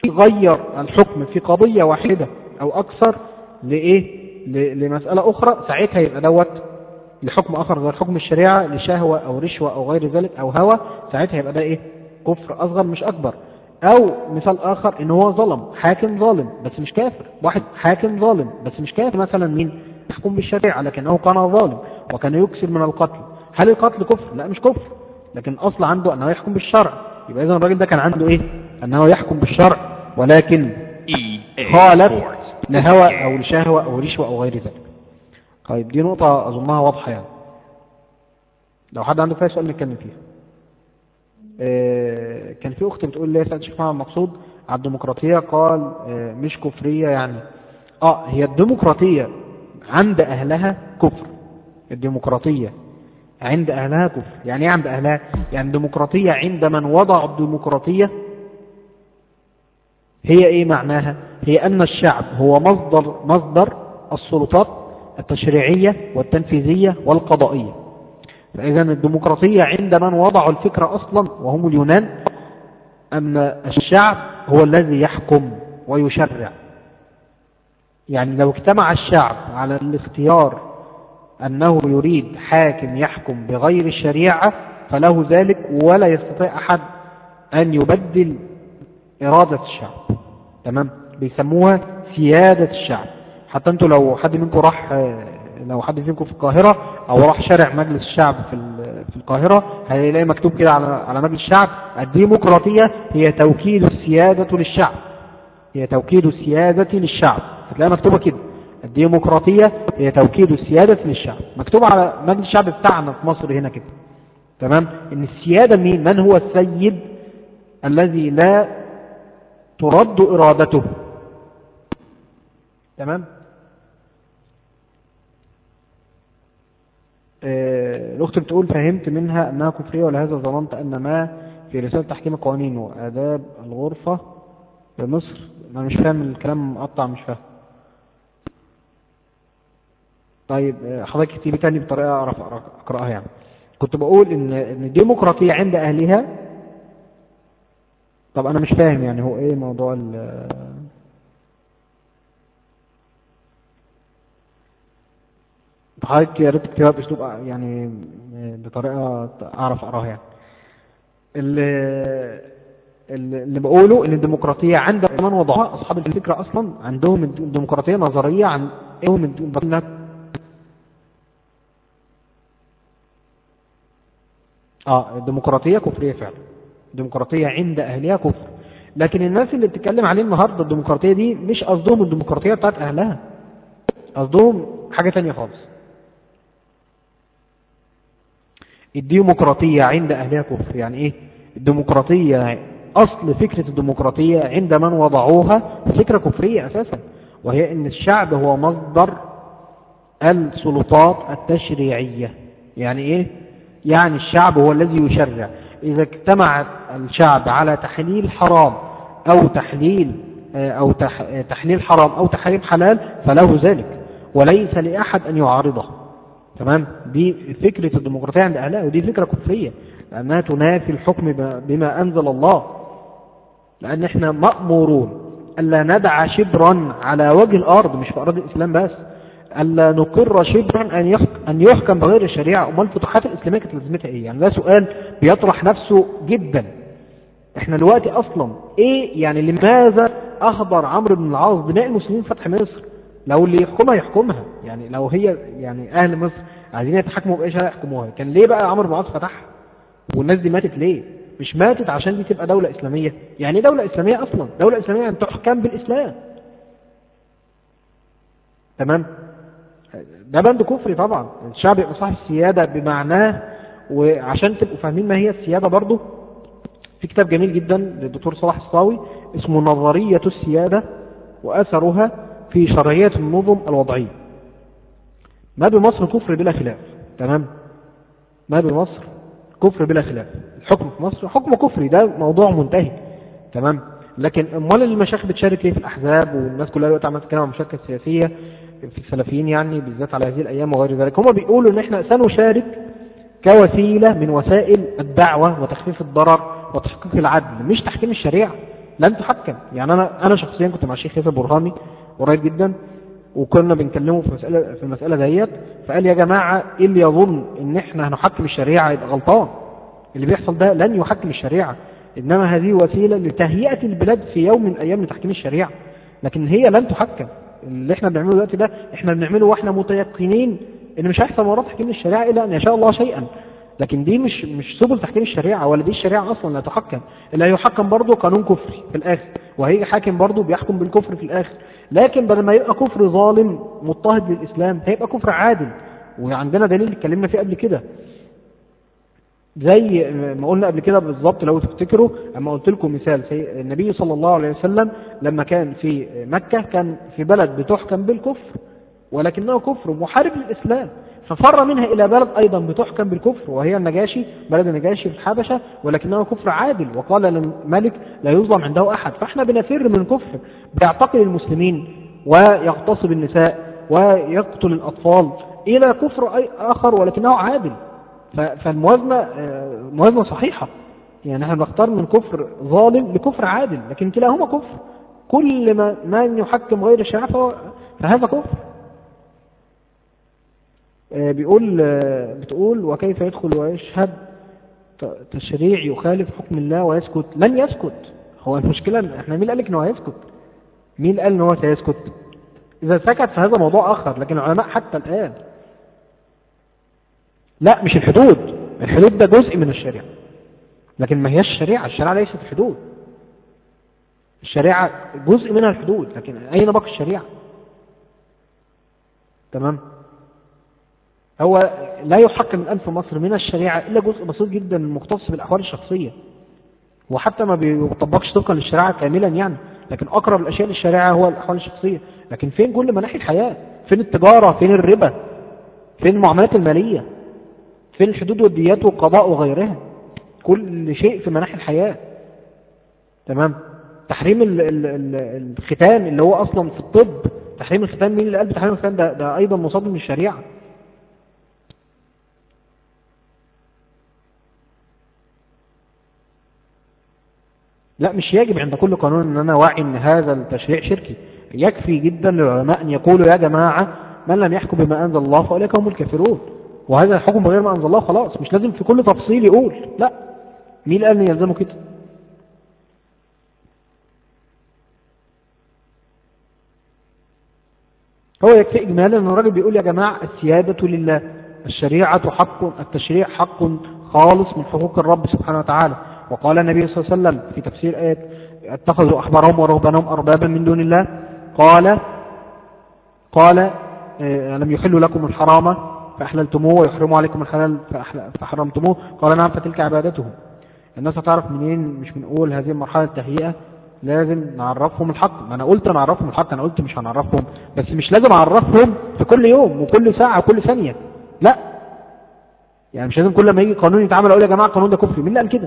يغير الحكم في قضية واحدة أو أكثر لإيه لمسألة أخرى ساعتها يبقى دوت لحكم آخر غير حكم الشريعة لشهوة أو رشوة أو غير ذلك أو هوى ساعتها يبقى ده إيه كفر أصغر مش أكبر أو مثال آخر إن هو ظلم حاكم ظالم بس مش كافر واحد حاكم ظالم بس مش كافر مثلا مين يحكم بالشريعة لكنه كان ظالم وكان يكسر من القتل هل القتل كفر؟ لا مش كفر لكن أصل عنده أنه يحكم بالشرع يبقى إذا الراجل ده كان عنده إيه؟ أنه يحكم بالشرع ولكن خالف لهوى أو لشهوة أو رشوة أو غير ذلك طيب دي نقطة أظنها واضحة يعني لو حد عنده فيها سؤال نتكلم فيها آه كان في أخت بتقول لي سألت شيخ محمد مقصود على الديمقراطية قال آه مش كفرية يعني اه هي الديمقراطية عند أهلها كفر الديمقراطية عند أهلها كفر يعني ايه عند أهلها يعني الديمقراطية عند من وضع الديمقراطية هي ايه معناها هي ان الشعب هو مصدر مصدر السلطات التشريعية والتنفيذية والقضائية فإذا الديمقراطية عند من وضعوا الفكرة أصلا وهم اليونان أن الشعب هو الذي يحكم ويشرع يعني لو اجتمع الشعب على الاختيار أنه يريد حاكم يحكم بغير الشريعة فله ذلك ولا يستطيع أحد أن يبدل إرادة الشعب تمام بيسموها سيادة الشعب حتى انتوا لو حد منكم راح لو حد فيكم في القاهرة او راح شارع مجلس الشعب في في القاهرة هيلاقي مكتوب كده على على مجلس الشعب الديمقراطية هي توكيد السيادة للشعب هي توكيد السيادة للشعب هتلاقيها مكتوبة كده الديمقراطية هي توكيد السيادة للشعب مكتوب على مجلس الشعب بتاعنا في مصر هنا كده تمام ان السيادة مين من هو السيد الذي لا ترد إرادته تمام آه الأخت بتقول فهمت منها أنها كفرية ولهذا ظننت أن ما في رسالة تحكيم القوانين وآداب الغرفة بمصر أنا مش فاهم الكلام مقطع مش فاهم طيب آه حضرتك اكتبي تاني بطريقة أعرف أقرأها يعني كنت بقول إن إن الديمقراطية عند أهلها طب انا مش فاهم يعني هو ايه موضوع ال حضرتك يا ريت تكتبها باسلوب يعني بطريقه اعرف اقراها يعني اللي اللي بقوله ان الديمقراطيه عند من وضعها اصحاب الفكره اصلا عندهم الديمقراطيه نظريه عن ايه اه الديمقراطيه كفريه فعلا الديمقراطية عند أهلها كفر لكن الناس اللي بتتكلم عليه النهاردة الديمقراطية دي مش قصدهم الديمقراطية بتاعت أهلها قصدهم حاجة تانية خالص الديمقراطية عند أهلها كفر يعني إيه الديمقراطية أصل فكرة الديمقراطية عند من وضعوها فكرة كفرية أساسا وهي أن الشعب هو مصدر السلطات التشريعية يعني إيه يعني الشعب هو الذي يشرع إذا اجتمع الشعب على تحليل حرام أو تحليل أو تحليل حرام أو تحريم حلال فله ذلك وليس لأحد أن يعارضه تمام دي فكرة الديمقراطية عند أهلها ودي فكرة كفرية لأنها تنافي الحكم بما أنزل الله لأن احنا مأمورون ألا ندع شبرا على وجه الأرض مش في أرض الإسلام بس ألا نقر شبرا أن يحكم, أن يحكم بغير الشريعة أمال الفتوحات الإسلامية كانت لازمتها إيه يعني ده سؤال بيطرح نفسه جدا احنا دلوقتي أصلا إيه يعني لماذا أخبر عمرو بن العاص بناء المسلمين فتح مصر لو اللي يحكمها يحكمها يعني لو هي يعني أهل مصر عايزين يتحكموا بإيش هيحكموها كان ليه بقى عمرو بن العاص فتحها والناس دي ماتت ليه مش ماتت عشان دي تبقى دولة إسلامية يعني ايه دولة إسلامية أصلا دولة إسلامية أن تحكم بالإسلام تمام ده بند كفري طبعا الشعب يبقى صاحب السيادة بمعناه وعشان تبقوا فاهمين ما هي السيادة برضه في كتاب جميل جدا للدكتور صلاح الصاوي اسمه نظرية السيادة وأثرها في شرعية النظم الوضعية ما بمصر كفر بلا خلاف تمام ما بمصر كفر بلا خلاف الحكم في مصر حكم كفري ده موضوع منتهي تمام لكن امال المشايخ بتشارك ليه في الاحزاب والناس كلها دلوقتي عماله تتكلم عن المشاركه السياسيه في السلفيين يعني بالذات على هذه الايام وغير ذلك هم بيقولوا ان احنا سنشارك كوسيله من وسائل الدعوه وتخفيف الضرر وتحقيق العدل مش تحكيم الشريعه لن تحكم يعني انا انا شخصيا كنت مع الشيخ ياسر برهامي قريب جدا وكنا بنكلمه في مساله في المساله ديت فقال يا جماعه ايه اللي يظن ان احنا هنحكم الشريعه يبقى غلطان اللي بيحصل ده لن يحكم الشريعه انما هذه وسيله لتهيئه البلاد في يوم من الايام لتحكيم الشريعه لكن هي لن تحكم اللي احنا بنعمله دلوقتي ده احنا بنعمله واحنا متيقنين ان مش هيحصل وراه تحكيم الشريعه الا ان يشاء الله شيئا لكن دي مش مش سبل تحكيم الشريعه ولا دي الشريعه اصلا لا تحكم اللي هيحكم برضه قانون كفري في الاخر وهيجي حاكم برضه بيحكم بالكفر في الاخر لكن بدل ما يبقى كفر ظالم مضطهد للاسلام هيبقى كفر عادل وعندنا دليل اتكلمنا فيه قبل كده زي ما قلنا قبل كده بالظبط لو تفتكروا اما قلت لكم مثال سي- النبي صلى الله عليه وسلم لما كان في مكة كان في بلد بتحكم بالكفر ولكنه كفر محارب للإسلام ففر منها إلى بلد أيضا بتحكم بالكفر وهي النجاشي بلد النجاشي في الحبشة ولكنه كفر عادل وقال للملك لا يظلم عنده أحد فاحنا بنفر من كفر بيعتقل المسلمين ويغتصب النساء ويقتل الأطفال إلى كفر أي آخر ولكنه عادل ف- فالموازنة آه، موازنة صحيحة يعني احنا بنختار من كفر ظالم لكفر عادل لكن كلاهما كفر كل ما من يحكم غير الشريعة فهو- فهذا كفر آه، بيقول آه، بتقول وكيف يدخل ويشهد ت- تشريع يخالف حكم الله ويسكت لن يسكت هو المشكلة إن احنا مين قال لك انه هيسكت مين قال ان هو سيسكت اذا سكت فهذا موضوع اخر لكن العلماء حتى الان لا مش الحدود الحدود ده جزء من الشريعة لكن ما هيش الشريعة الشريعة ليست حدود الشريعة جزء منها الحدود لكن أين باقي الشريعة تمام هو لا يحكم الآن في مصر من الشريعة إلا جزء بسيط جدا مختص بالأحوال الشخصية وحتى ما بيطبقش طبقا للشريعة كاملا يعني لكن أقرب الأشياء للشريعة هو الأحوال الشخصية لكن فين كل مناحي الحياة فين التجارة فين الربا فين المعاملات المالية فين الحدود والديات والقضاء وغيرها كل شيء في مناحي الحياة تمام تحريم ال ال ال الختان اللي هو اصلا في الطب تحريم الختان مين اللي قال بتحريم الختان ده, ده ايضا مصادم للشريعة لا مش يجب عند كل قانون ان انا واعي ان هذا التشريع شركي يكفي جدا للعلماء ان يقولوا يا جماعة من لم يحكم بما انزل الله فاولئك هم الكافرون وهذا الحكم بغير ما انزل الله خلاص مش لازم في كل تفصيل يقول لا مين قال ان يلزمه كده هو يكفي اجمالا ان الراجل بيقول يا جماعه السياده لله الشريعه حق التشريع حق خالص من حقوق الرب سبحانه وتعالى وقال النبي صلى الله عليه وسلم في تفسير ايه اتخذوا احبارهم ورهبانهم اربابا من دون الله قال قال آه، لم يحلوا لكم الحرام فأحللتموه ويحرموا عليكم الحلال فأحل- فحرمتموه قال نعم فتلك عبادتهم الناس هتعرف منين مش بنقول هذه المرحلة التهيئة لازم نعرفهم الحق ما انا قلت نعرفهم الحق انا قلت مش هنعرفهم بس مش لازم اعرفهم في كل يوم وكل ساعة وكل ثانية لا يعني مش لازم كل ما يجي قانون يتعمل اقول يا جماعة القانون ده كفري مين اللي قال كده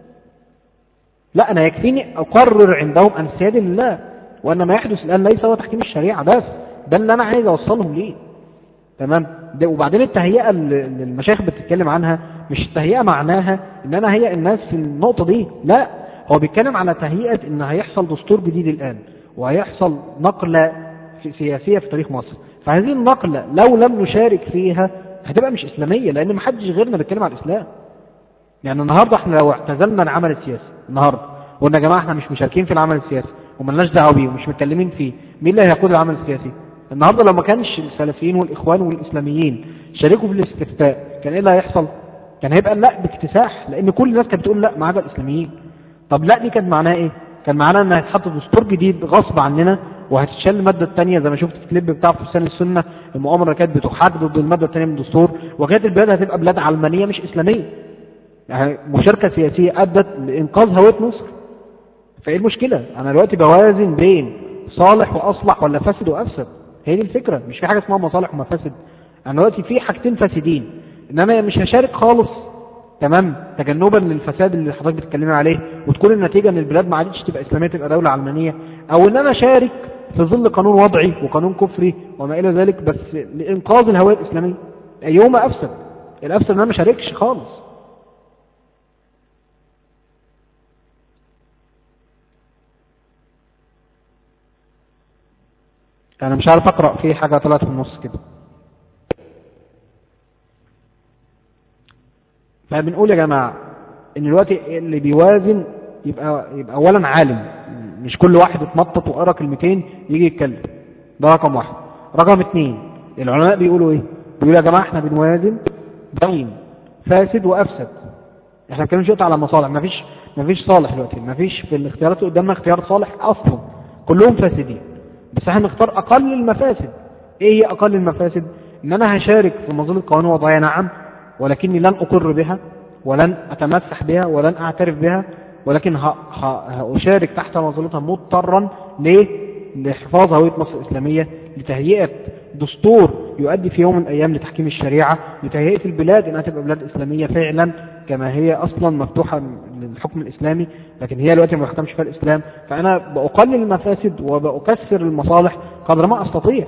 لا انا يكفيني اقرر عندهم ان السيادة لله وان ما يحدث الان ليس هو تحكيم الشريعة بس ده اللي انا عايز اوصلهم ليه تمام ده وبعدين التهيئة اللي اللي المشايخ بتتكلم عنها مش التهيئة معناها ان انا هيئ الناس في النقطة دي لا هو بيتكلم على تهيئة ان هيحصل دستور جديد الان وهيحصل نقلة في- سياسية في تاريخ مصر فهذه النقلة لو لم نشارك فيها هتبقى مش اسلامية لان محدش غيرنا بيتكلم عن الاسلام يعني النهارده احنا لو اعتزلنا العمل السياسي النهارده قلنا يا جماعه احنا مش مشاركين في العمل السياسي وملناش دعوه بيه ومش متكلمين فيه مين اللي هيقود العمل السياسي النهارده لو ما كانش السلفيين والاخوان والاسلاميين شاركوا في الاستفتاء كان ايه اللي هيحصل كان هيبقى لا باكتساح لان كل الناس كانت بتقول لا ما عدا الاسلاميين طب لا دي كانت معناها ايه كان معناها ان هيتحط دستور جديد غصب عننا وهتتشال الماده الثانيه زي ما شفت في الكليب بتاع فرسان السنه المؤامره اللي كانت بتحاج ضد الماده الثانيه من الدستور وكانت البلاد هتبقى بلاد علمانيه مش اسلاميه يعني مشاركة سياسية أدت لإنقاذ هوية مصر فإيه المشكلة؟ أنا دلوقتي بوازن بين صالح وأصلح ولا فاسد وأفسد هي دي الفكرة مش في حاجة اسمها مصالح ومفاسد أنا دلوقتي في حاجتين فاسدين إن أنا مش هشارك خالص تمام تجنبا للفساد اللي حضرتك بتتكلمي عليه وتكون النتيجة إن البلاد ما عادتش تبقى إسلامية تبقى دولة علمانية أو إن أنا أشارك في ظل قانون وضعي وقانون كفري وما إلى ذلك بس لإنقاذ الهوية الإسلامية أيهما أفسد؟ الأفسد إن أنا ما شاركش خالص انا مش عارف اقرا في حاجه طلعت في النص كده فبنقول يا جماعه ان دلوقتي اللي بيوازن يبقى يبقى اولا عالم مش كل واحد اتنطط وقرا كلمتين يجي يتكلم ده رقم واحد رقم اثنين العلماء بيقولوا ايه بيقولوا يا جماعه احنا بنوازن بين فاسد وافسد احنا بنتكلمش دلوقتي على مصالح مفيش مفيش صالح دلوقتي مفيش في الاختيارات اللي قدامنا اختيار صالح اصلا كلهم فاسدين بس احنا نختار اقل المفاسد ايه هي اقل المفاسد ان انا هشارك في منظومه القوانين الوضعيه نعم ولكني لن اقر بها ولن اتمسح بها ولن اعترف بها ولكن ه- ه- هأشارك تحت منظومتها مضطرا ليه؟ لحفاظ هوية مصر الإسلامية لتهيئة دستور يؤدي في يوم من الأيام لتحكيم الشريعة لتهيئة البلاد إنها تبقى بلاد إسلامية فعلا كما هي أصلا مفتوحة للحكم الإسلامي لكن هي دلوقتي ما بيحكمش فيها الإسلام فأنا بأقلل المفاسد وبأكثر المصالح قدر ما أستطيع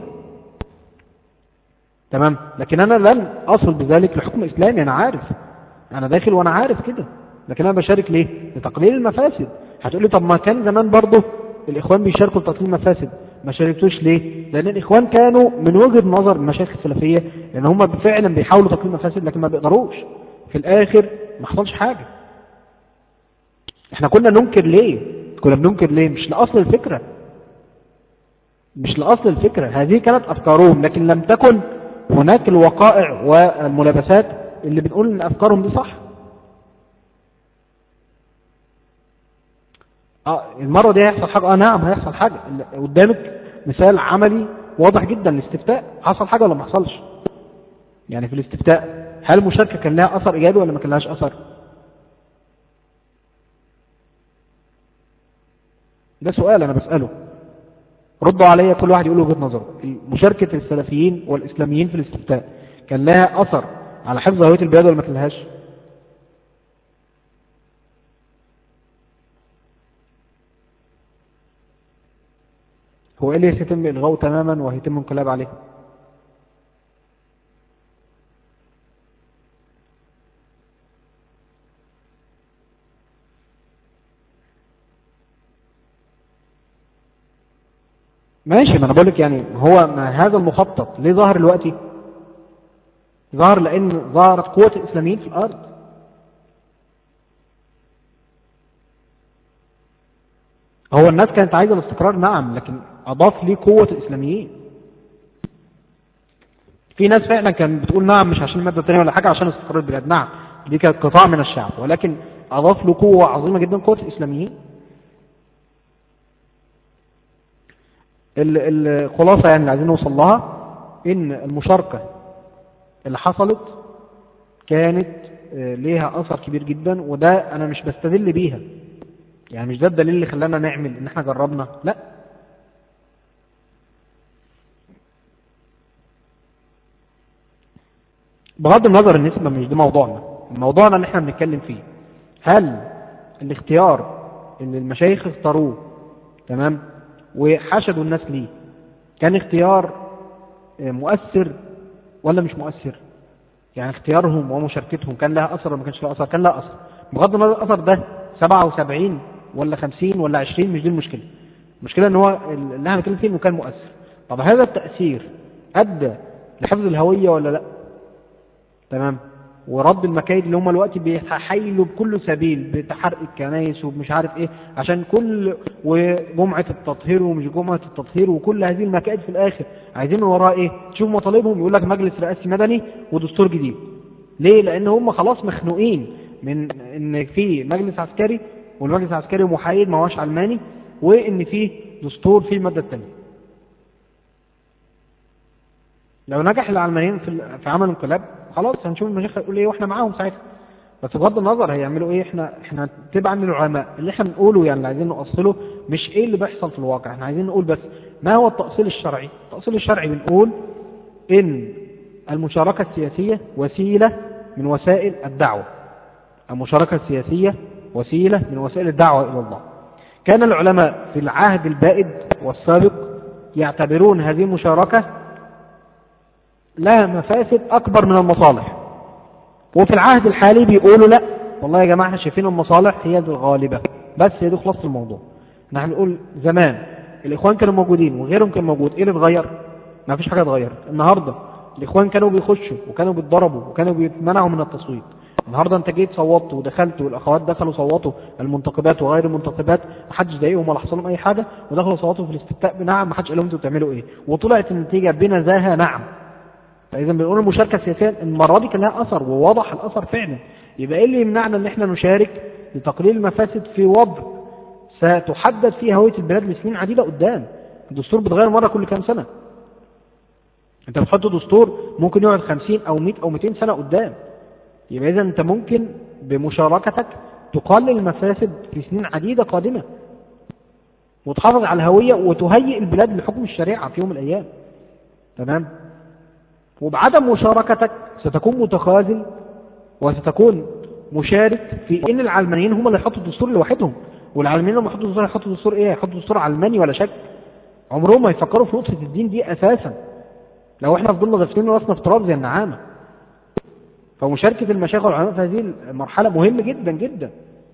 تمام لكن أنا لن أصل بذلك لحكم إسلامي أنا عارف أنا داخل وأنا عارف كده لكن أنا بشارك ليه؟ لتقليل المفاسد هتقولي طب ما كان زمان برضه الإخوان بيشاركوا لتقليل المفاسد ما شاركتوش ليه؟ لأن الإخوان كانوا من وجهة نظر المشايخ السلفية لأن هم فعلا بيحاولوا تقليل المفاسد لكن ما بيقدروش في الآخر ما حصلش حاجة احنا كنا ننكر ليه؟ كنا بننكر ليه؟ مش لأصل الفكرة مش لأصل الفكرة هذه كانت أفكارهم لكن لم تكن هناك الوقائع والملابسات اللي بنقول ان أفكارهم دي صح اه المرة دي هيحصل حاجة اه نعم هيحصل حاجة قدامك مثال عملي واضح جدا الاستفتاء حصل حاجة ولا ما حصلش يعني في الاستفتاء هل المشاركة كان لها أثر إيجابي ولا ما كان لهاش أثر ده سؤال أنا بسأله ردوا عليا كل واحد يقول وجهة نظره مشاركة السلفيين والإسلاميين في الاستفتاء كان لها أثر على حفظ هوية البلاد ولا ما كان لهاش هو ايه اللي سيتم الغاءه تماما وهيتم انقلاب عليه ماشي ما انا بقول لك يعني هو ما هذا المخطط ليه ظهر دلوقتي ظهر لان ظهرت قوة الاسلاميين في الارض هو الناس كانت عايزة الاستقرار نعم لكن أضاف ليه قوة الإسلاميين في ناس فعلا كانت بتقول نعم مش عشان المادة الثانية ولا حاجة عشان استقرار البلاد نعم دي كانت قطاع من الشعب ولكن أضاف له قوة عظيمة جدا قوة الإسلاميين الخلاصة يعني اللي عايزين نوصل لها إن المشاركة اللي حصلت كانت ليها أثر كبير جدا وده أنا مش بستدل بيها يعني مش ده الدليل اللي خلانا نعمل ان احنا جربنا لا بغض النظر النسبة مش ده موضوعنا موضوعنا اللي احنا بنتكلم فيه هل الاختيار اللي المشايخ اختاروه تمام وحشدوا الناس ليه كان اختيار مؤثر ولا مش مؤثر يعني اختيارهم ومشاركتهم كان لها اثر ولا ما كانش لها اثر كان لها اثر بغض النظر الاثر ده 77 ولا 50 ولا 20 مش دي المشكلة المشكلة ان هو اللي احنا بنتكلم فيه انه كان مؤثر طب هذا التأثير ادى لحفظ الهوية ولا لا تمام ورد المكايد اللي هم الوقت بيحايلوا بكل سبيل بتحرق الكنايس ومش عارف ايه عشان كل وجمعة التطهير ومش جمعة التطهير وكل هذه المكائد في الاخر عايزين من وراها ايه تشوف مطالبهم يقول لك مجلس رئاسي مدني ودستور جديد ليه لان هم خلاص مخنوقين من ان في مجلس عسكري والمجلس العسكري محايد ما هوش علماني وان فيه دستور فيه الماده الثانيه لو نجح العلمانيين في في عمل انقلاب خلاص هنشوف المشايخ هيقول ايه واحنا معاهم ساعتها بس بغض النظر هيعملوا ايه احنا احنا تبعا للعلماء اللي احنا بنقوله يعني اللي عايزين نؤصله مش ايه اللي بيحصل في الواقع احنا عايزين نقول بس ما هو التأصيل الشرعي التأصيل الشرعي بنقول ان المشاركة السياسية وسيلة من وسائل الدعوة المشاركة السياسية وسيلة من وسائل الدعوة إلى الله كان العلماء في العهد البائد والسابق يعتبرون هذه المشاركة لها مفاسد أكبر من المصالح وفي العهد الحالي بيقولوا لا والله يا جماعة احنا شايفين المصالح هي الغالبة بس هي دي خلاصة الموضوع نحن نقول زمان الاخوان كانوا موجودين وغيرهم كان موجود ايه اللي اتغير ما فيش حاجه اتغيرت النهارده الاخوان كانوا بيخشوا وكانوا بيتضربوا وكانوا بيتمنعوا من التصويت النهارده انت جيت صوتت ودخلت والاخوات دخلوا صوتوا المنتخبات وغير المنتخبات ما حدش ضايقهم ولا حصل لهم اي حاجه ودخلوا صوتوا في الاستفتاء بنعم ما حدش قال لهم انتوا بتعملوا ايه وطلعت النتيجه بنزاهه نعم فاذا بنقول المشاركه السياسيه المره دي كان لها اثر وواضح الاثر فعلا يبقى ايه اللي يمنعنا ان احنا نشارك لتقليل المفاسد في وضع ستحدد فيه هويه البلاد لسنين عديده قدام الدستور بيتغير مره كل كام سنه انت بتحط دستور ممكن يقعد 50 او 100 او 200 سنه قدام يبقى اذا انت ممكن بمشاركتك تقلل المفاسد في سنين عديده قادمه وتحافظ على الهويه وتهيئ البلاد لحكم الشريعه في يوم من الايام تمام وبعدم مشاركتك ستكون متخاذل وستكون مشارك في ان العلمانيين هم اللي يحطوا الدستور لوحدهم والعلمانيين لما يحطوا الدستور يحطوا الدستور ايه؟ يحطوا دستور علماني ولا شك عمرهم ما يفكروا في نقطه الدين دي اساسا لو احنا فضلنا غاسلين راسنا في تراب زي النعامه فمشاركه المشايخ والعلماء في هذه المرحله مهم جدا جدا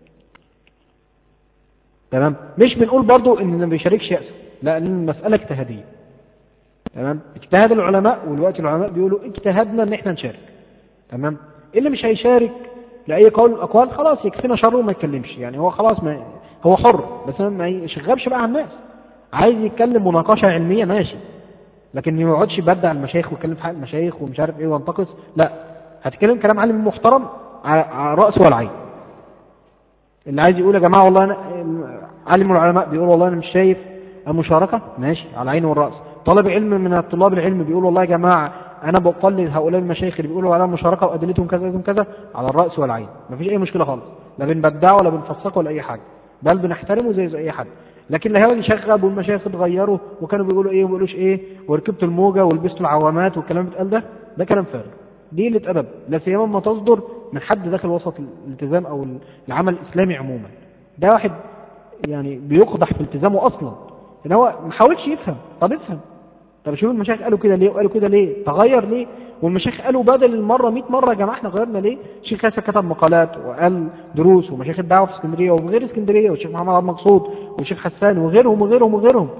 تمام مش بنقول برضو ان اللي ما بيشاركش يأس لا لان المساله اجتهاديه تمام اجتهد العلماء والوقت العلماء بيقولوا اجتهدنا ان احنا نشارك تمام اللي مش هيشارك لاي قول من الاقوال خلاص يكفينا شره وما يتكلمش يعني هو خلاص ما هو حر بس ما يشغبش بقى على الناس عايز يتكلم مناقشه علميه ماشي لكن ما يقعدش يبدع المشايخ ويتكلم في حق المشايخ ومش عارف ايه وينتقص لا هتتكلم كلام عالم محترم على راس والعين اللي عايز يقول يا جماعه والله انا عالم العلماء بيقول والله انا مش شايف المشاركه ماشي على عيني والراس طالب علم من الطلاب العلم بيقول والله يا جماعه انا بقلد هؤلاء المشايخ اللي بيقولوا على المشاركه وادلتهم كذا كذا كذا على الراس والعين مفيش اي مشكله خالص لا بنبدعه ولا بنفسقه ولا اي حاجه بل بنحترمه زي زي اي حد لكن لا هيقعد يشغب والمشايخ اتغيروا وكانوا بيقولوا ايه وما بيقولوش ايه وركبت الموجه ولبست العوامات والكلام اللي بيتقال ده ده كلام فارغ دي قله ادب لا سيما ما تصدر من حد داخل وسط الالتزام او العمل الاسلامي عموما ده واحد يعني بيقدح في التزامه اصلا ان هو ما حاولش يفهم طب افهم طب شوف المشايخ قالوا كده ليه وقالوا كده ليه تغير ليه والمشايخ قالوا بدل المره 100 مره يا جماعه احنا غيرنا ليه الشيخ ياسر كتب مقالات وقال دروس ومشايخ الدعوه في اسكندريه وفي غير اسكندريه والشيخ محمد عبد المقصود والشيخ حسان وغيرهم وغيرهم وغيرهم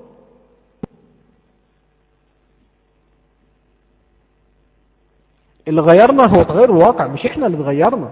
اللي غيرنا هو تغير الواقع مش احنا اللي اتغيرنا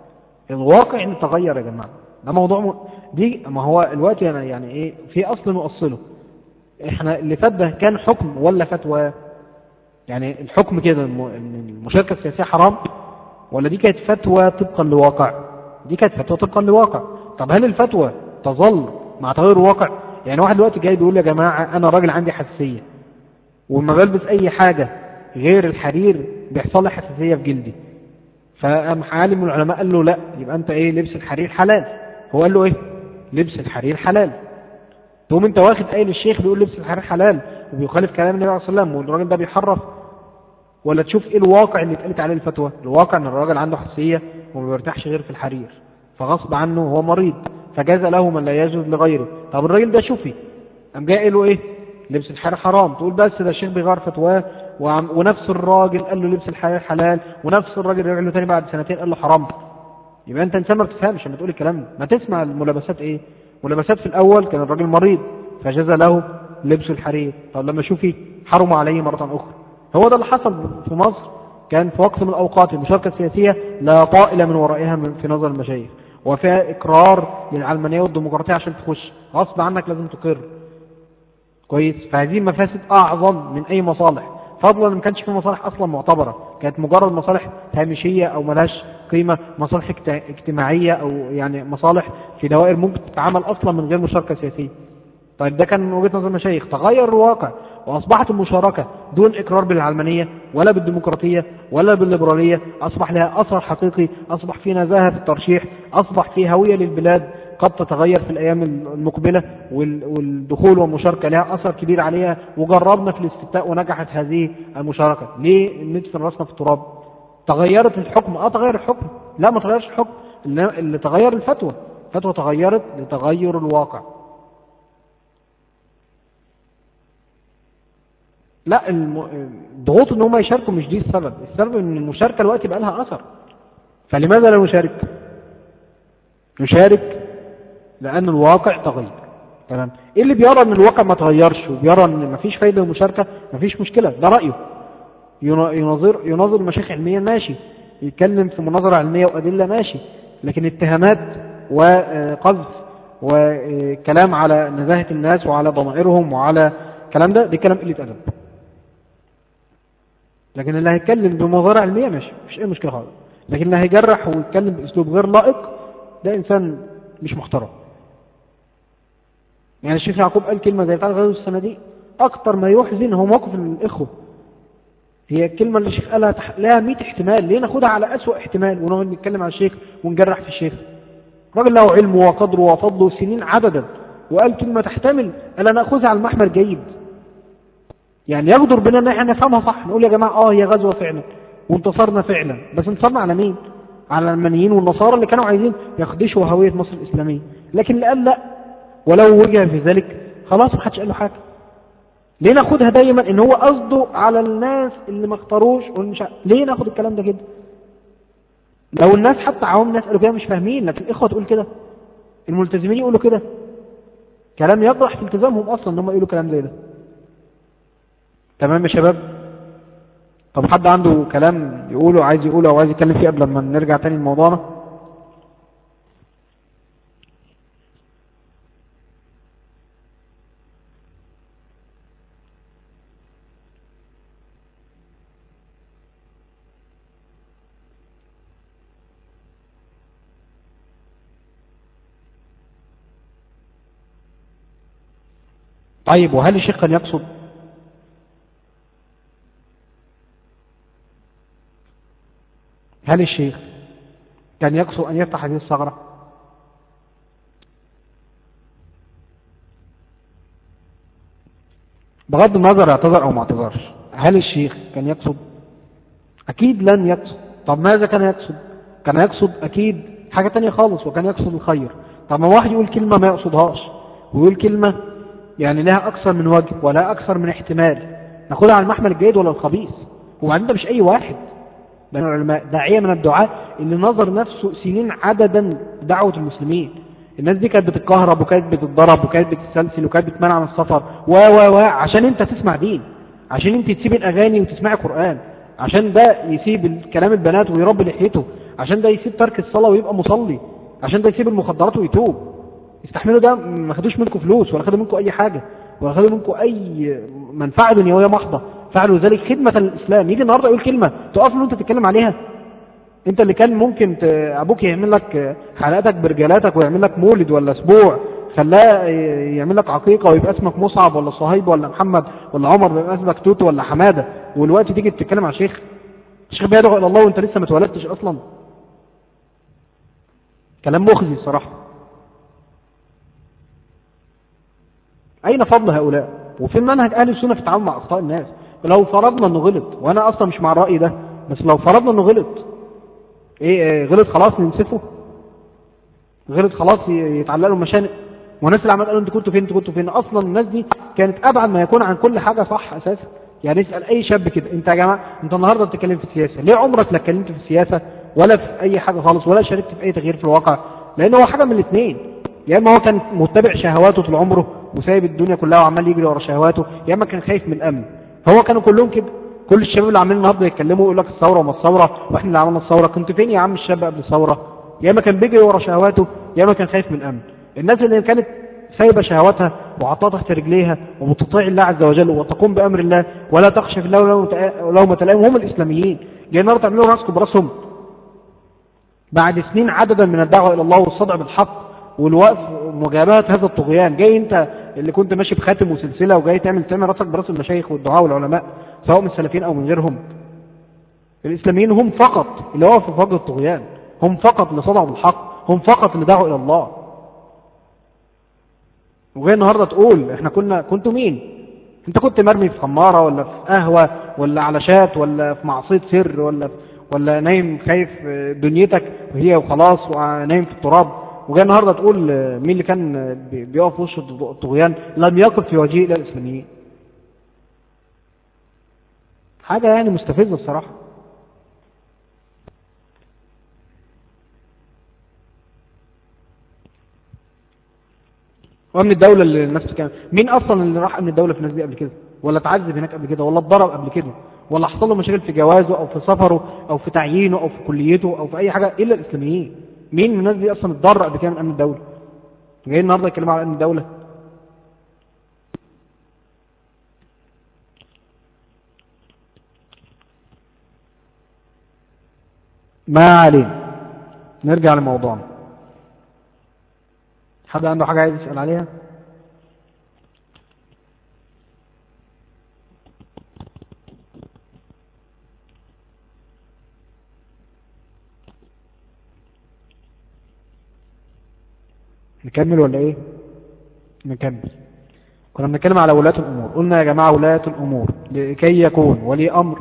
الواقع اللي تغير يا جماعه ده موضوع م... دي ما هو الوقت يعني, يعني ايه في اصل نؤصله احنا اللي فات ده كان حكم ولا فتوى يعني الحكم كده ان المشاركه السياسيه حرام ولا دي كانت فتوى طبقا لواقع دي كانت فتوى طبقا لواقع طب هل الفتوى تظل مع تغير الواقع يعني واحد دلوقتي جاي بيقول يا جماعه انا راجل عندي حساسيه وما بلبس اي حاجه غير الحرير بيحصل لي حساسيه في جلدي فقام عالم من العلماء قال له لا يبقى انت ايه لبس الحرير حلال هو قال له ايه لبس الحرير حلال تقوم انت واخد قايل الشيخ بيقول لبس الحرير حلال وبيخالف كلام النبي عليه الصلاه والسلام والراجل ده بيحرف ولا تشوف ايه الواقع اللي اتقالت عليه الفتوى الواقع ان الراجل عنده حساسيه وما بيرتاحش غير في الحرير فغصب عنه هو مريض فجاز له من لا يجوز لغيره طب الراجل ده شوفي قام جاي قال له ايه لبس الحرير حرام تقول بس ده الشيخ بيغير فتواه ونفس الراجل قال له لبس الحرير حلال ونفس الراجل رجع له تاني بعد سنتين قال له حرام يبقى انت انسان ما بتفهمش لما تقول الكلام ده ما تسمع الملابسات ايه ملابسات في الاول كان الراجل مريض فجاز له لبس الحرير طب لما شوفي حرم عليه مرة أخرى هو ده اللي حصل في مصر كان في وقت من الأوقات المشاركة السياسية لا طائل من ورائها من في نظر المشايخ وفيها إقرار للعلمانية والديمقراطية عشان تخش غصب عنك لازم تقر كويس فهذه مفاسد أعظم من أي مصالح فضلا ما كانش في مصالح أصلا معتبرة كانت مجرد مصالح هامشية أو ملهاش قيمة مصالح اجتماعية أو يعني مصالح في دوائر ممكن تتعامل أصلا من غير مشاركة سياسية طيب ده كان من وجهة نظر المشايخ تغير الواقع وأصبحت المشاركة دون إقرار بالعلمانية ولا بالديمقراطية ولا بالليبرالية أصبح لها أثر حقيقي أصبح في نزاهة في الترشيح أصبح في هوية للبلاد قد تتغير في الأيام المقبلة والدخول والمشاركة لها أثر كبير عليها وجربنا في الاستفتاء ونجحت هذه المشاركة ليه ندفن راسنا في التراب تغيرت الحكم اه تغير الحكم لا ما تغيرش الحكم اللي تغير الفتوى الفتوى تغيرت لتغير الواقع لا الضغوط ان هم يشاركوا مش دي السبب السبب ان المشاركه دلوقتي بقى لها اثر فلماذا لا نشارك نشارك لان الواقع تغير تمام ايه اللي بيرى ان الواقع ما تغيرش وبيرى ان مفيش فايده ومشاركه مفيش مشكله ده رايه ينا- يناظر يناظر مشايخ علميه ماشي يتكلم في مناظره علميه وادله ماشي لكن اتهامات وقذف وكلام على نزاهه الناس وعلى ضمائرهم وعلى الكلام ده دي كلام قله ادب لكن اللي هيتكلم بمناظره علميه ماشي مفيش اي مشكله خالص لكن اللي هيجرح ويتكلم باسلوب غير لائق ده انسان مش محترم يعني الشيخ يعقوب قال كلمة زي بتاع غزوة الصناديق أكتر ما يحزن هو موقف الإخوة هي الكلمة اللي الشيخ قالها تح- لها 100 احتمال ليه ناخدها على أسوأ احتمال ونقعد نتكلم على الشيخ ونجرح في الشيخ راجل له علمه وقدره وفضله سنين عددا وقال كلمة تحتمل ألا نأخذها على المحمل جيد يعني يقدر بنا ان احنا نفهمها صح نقول يا جماعة اه هي غزوة فعلا وانتصرنا فعلا بس انتصرنا على مين على العلمانيين والنصارى اللي كانوا عايزين يخدشوا هوية مصر الإسلامية لكن اللي قال لا ولو وجه في ذلك خلاص ما حدش قال له حاجة ليه ناخدها دايما ان هو قصده على الناس اللي ما اختاروش ومش ع- ليه ناخد الكلام ده كده لو الناس حتى عوام الناس قالوا كده مش فاهمين لكن الاخوه تقول كده الملتزمين يقولوا كده كلام يقضح في التزامهم اصلا ان هم يقولوا كلام زي ده تمام يا شباب طب حد عنده كلام يقوله عايز يقوله او عايز يتكلم فيه قبل ما نرجع تاني لموضوعنا طيب وهل الشيخ كان يقصد هل الشيخ كان يقصد أن يفتح هذه الثغرة بغض النظر اعتذر أو ما اعتذرش هل الشيخ كان يقصد أكيد لن يقصد طب ماذا كان يقصد كان يقصد أكيد حاجة تانية خالص وكان يقصد الخير طب ما واحد يقول كلمة ما يقصدهاش ويقول كلمة يعني لها أكثر من وجه ولا أكثر من احتمال ناخدها على المحمل الجيد ولا الخبيث وبعدين ده مش أي واحد بين العلماء داعية من الدعاء اللي نظر نفسه سنين عددا دعوة المسلمين الناس دي كانت بتتكهرب وكانت بتتضرب وكانت بتتسلسل وكانت بتمنع من السفر و و و عشان انت تسمع دين عشان انت تسيب الاغاني وتسمعي قران عشان ده يسيب كلام البنات ويربي لحيته عشان ده يسيب ترك الصلاه ويبقى مصلي عشان ده يسيب المخدرات ويتوب استحملوا ده ما خدوش منكم فلوس ولا خدوا منكم اي حاجه ولا خدوا منكم اي منفعه دنيويه محضه فعلوا ذلك خدمه للاسلام يجي النهارده يقول كلمه تقف له انت تتكلم عليها انت اللي كان ممكن ت... ابوك يعمل لك حلقاتك برجالاتك ويعمل لك مولد ولا اسبوع خلاه يعمل لك عقيقه ويبقى اسمك مصعب ولا صهيب ولا محمد ولا عمر ويبقى اسمك توتو ولا حماده والوقت تيجي تتكلم على شيخ الشيخ بيدعو الى الله وانت لسه ما اتولدتش اصلا كلام مخزي الصراحه اين فضل هؤلاء وفين منهج اهل السنه في التعامل مع اخطاء الناس لو فرضنا انه غلط وانا اصلا مش مع الراي ده بس لو فرضنا انه غلط ايه, إيه غلط خلاص ننسفه غلط خلاص يتعلق له مشانق والناس اللي عمال قالوا انتوا كنتوا فين انتوا كنتوا فين اصلا الناس دي كانت ابعد ما يكون عن كل حاجه صح اساسا يعني اسال اي شاب كده انت يا جماعه انت النهارده بتتكلم في السياسه ليه عمرك لا اتكلمت في السياسه ولا في اي حاجه خالص ولا شاركت في اي تغيير في الواقع لان هو حاجه من الاثنين يا اما هو كان متبع شهواته طول عمره وسايب الدنيا كلها وعمال يجري ورا شهواته يا اما كان خايف من الامن هو كانوا كلهم كده كل الشباب اللي عاملين النهارده يتكلموا يقول لك الثوره وما الثوره واحنا اللي عملنا الثوره كنت فين يا عم الشاب قبل الثوره يا اما كان بيجري ورا شهواته يا اما كان خايف من الامن الناس اللي كانت سايبه شهواتها وعطاها تحت رجليها وبتطيع الله عز وجل وتقوم بامر الله ولا تخشى في الله لومة لائم هم الاسلاميين جايين النهارده تعملوا راسكم براسهم بعد سنين عددا من الدعوه الى الله والصدع بالحق والوقف ومجابهه هذا الطغيان جاي انت اللي كنت ماشي بخاتم وسلسله وجاي تعمل تعمل راسك براس المشايخ والدعاء والعلماء سواء من السلفيين او من غيرهم الاسلاميين هم فقط اللي وقفوا في وجه الطغيان هم فقط اللي صدعوا بالحق هم فقط اللي دعوا الى الله وجاي النهارده تقول احنا كنا كنتوا مين انت كنت مرمي في خماره ولا في قهوه ولا على شات ولا في معصيه سر ولا ولا نايم خايف دنيتك وهي وخلاص ونايم في التراب وجاي النهارده تقول مين اللي كان بيقف في وش الطغيان لم يقف في وجهه الا الاسلاميين حاجه يعني مستفزه الصراحه وامن الدولة اللي الناس كان مين اصلا اللي راح امن الدولة في الناس دي قبل كده ولا اتعذب هناك قبل كده ولا اتضرب قبل كده ولا حصل له مشاكل في جوازه او في سفره او في تعيينه او في كليته او في اي حاجة الا الاسلاميين مين من الناس دي اصلا اتضرر قبل كده من امن الدولة جايين النهارده يتكلموا على امن الدولة ما علينا نرجع لموضوعنا حد عنده حاجة عايز يسأل عليها نكمل ولا ايه نكمل كنا بنتكلم على ولاة الأمور قلنا يا جماعة ولاة الأمور لكي يكون ولي أمر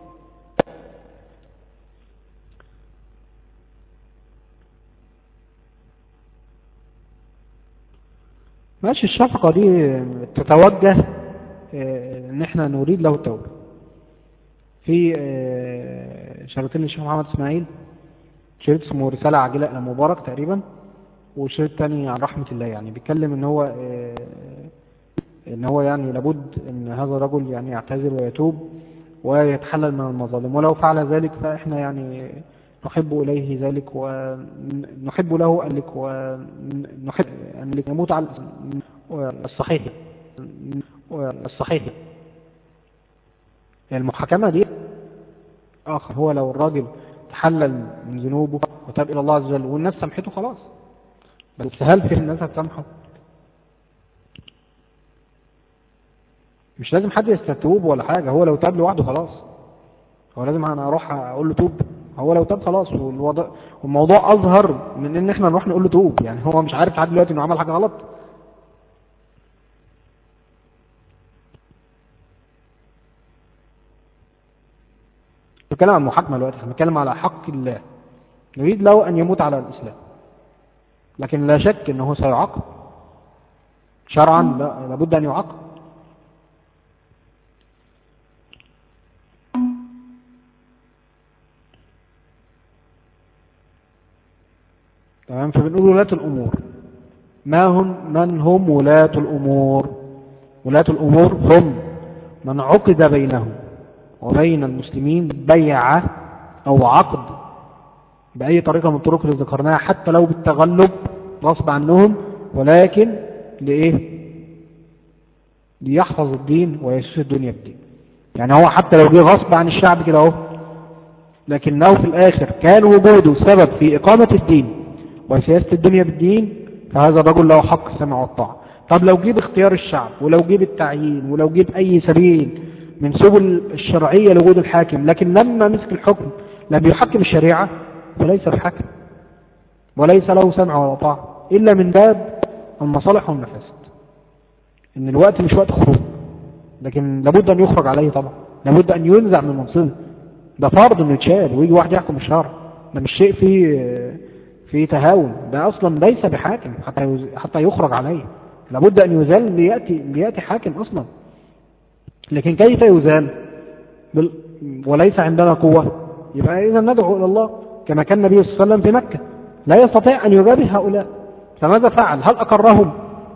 ماشي الشفقة دي تتوجه آه، ان احنا نريد له التوبة في آه، شريطين للشيخ محمد اسماعيل شريط اسمه رسالة عاجلة إلى مبارك تقريبا وشريط تاني عن رحمة الله يعني بيتكلم ان هو آه، ان هو يعني لابد ان هذا الرجل يعني يعتذر ويتوب ويتحلل من المظالم ولو فعل ذلك فاحنا يعني نحب إليه ذلك ونحب له أن لك ونحب أن لك يموت على الصحيح الصحيح المحاكمة دي آخر هو لو الراجل تحلل من ذنوبه وتاب إلى الله عز وجل والناس سامحته خلاص بس هل في الناس هتسامحه مش لازم حد يستتوب ولا حاجة هو لو تاب لوحده خلاص هو لازم انا اروح اقول له توب هو لو تاب خلاص والوضع والموضوع اظهر من ان احنا نروح نقول له توب يعني هو مش عارف لحد دلوقتي انه عمل حاجه غلط بنتكلم عن محاكمه دلوقتي احنا بنتكلم على حق الله نريد له ان يموت على الاسلام لكن لا شك انه سيعاقب شرعا لا لابد ان يعاقب تمام فبنقول ولاة الأمور ما هم من هم ولاة الأمور ولاة الأمور هم من عقد بينهم وبين المسلمين بيعة أو عقد بأي طريقة من الطرق اللي ذكرناها حتى لو بالتغلب غصب عنهم ولكن لإيه ليحفظ الدين ويسوس الدنيا بالدين يعني هو حتى لو جه غصب عن الشعب كده اهو لكنه في الآخر كان وجوده سبب في إقامة الدين وسياسة الدنيا بالدين فهذا الرجل له حق السمع والطاعة طب لو جيب اختيار الشعب ولو جيب التعيين ولو جيب أي سبيل من سبل الشرعية لوجود الحاكم لكن لما مسك الحكم لم يحكم الشريعة فليس بحاكم وليس له سمع ولا طاعة إلا من باب المصالح والمفاسد إن الوقت مش وقت خروج لكن لابد أن يخرج عليه طبعا لابد أن ينزع من منصبه ده فرض انه يتشال ويجي واحد يحكم الشرع ده مش شيء فيه في تهاون ده اصلا ليس بحاكم حتى حتى يخرج عليه لابد ان يزال لياتي لياتي حاكم اصلا لكن كيف يزال بل وليس عندنا قوه يبقى اذا ندعو الى الله كما كان النبي صلى الله عليه وسلم في مكه لا يستطيع ان يجابه هؤلاء فماذا فعل هل اقرهم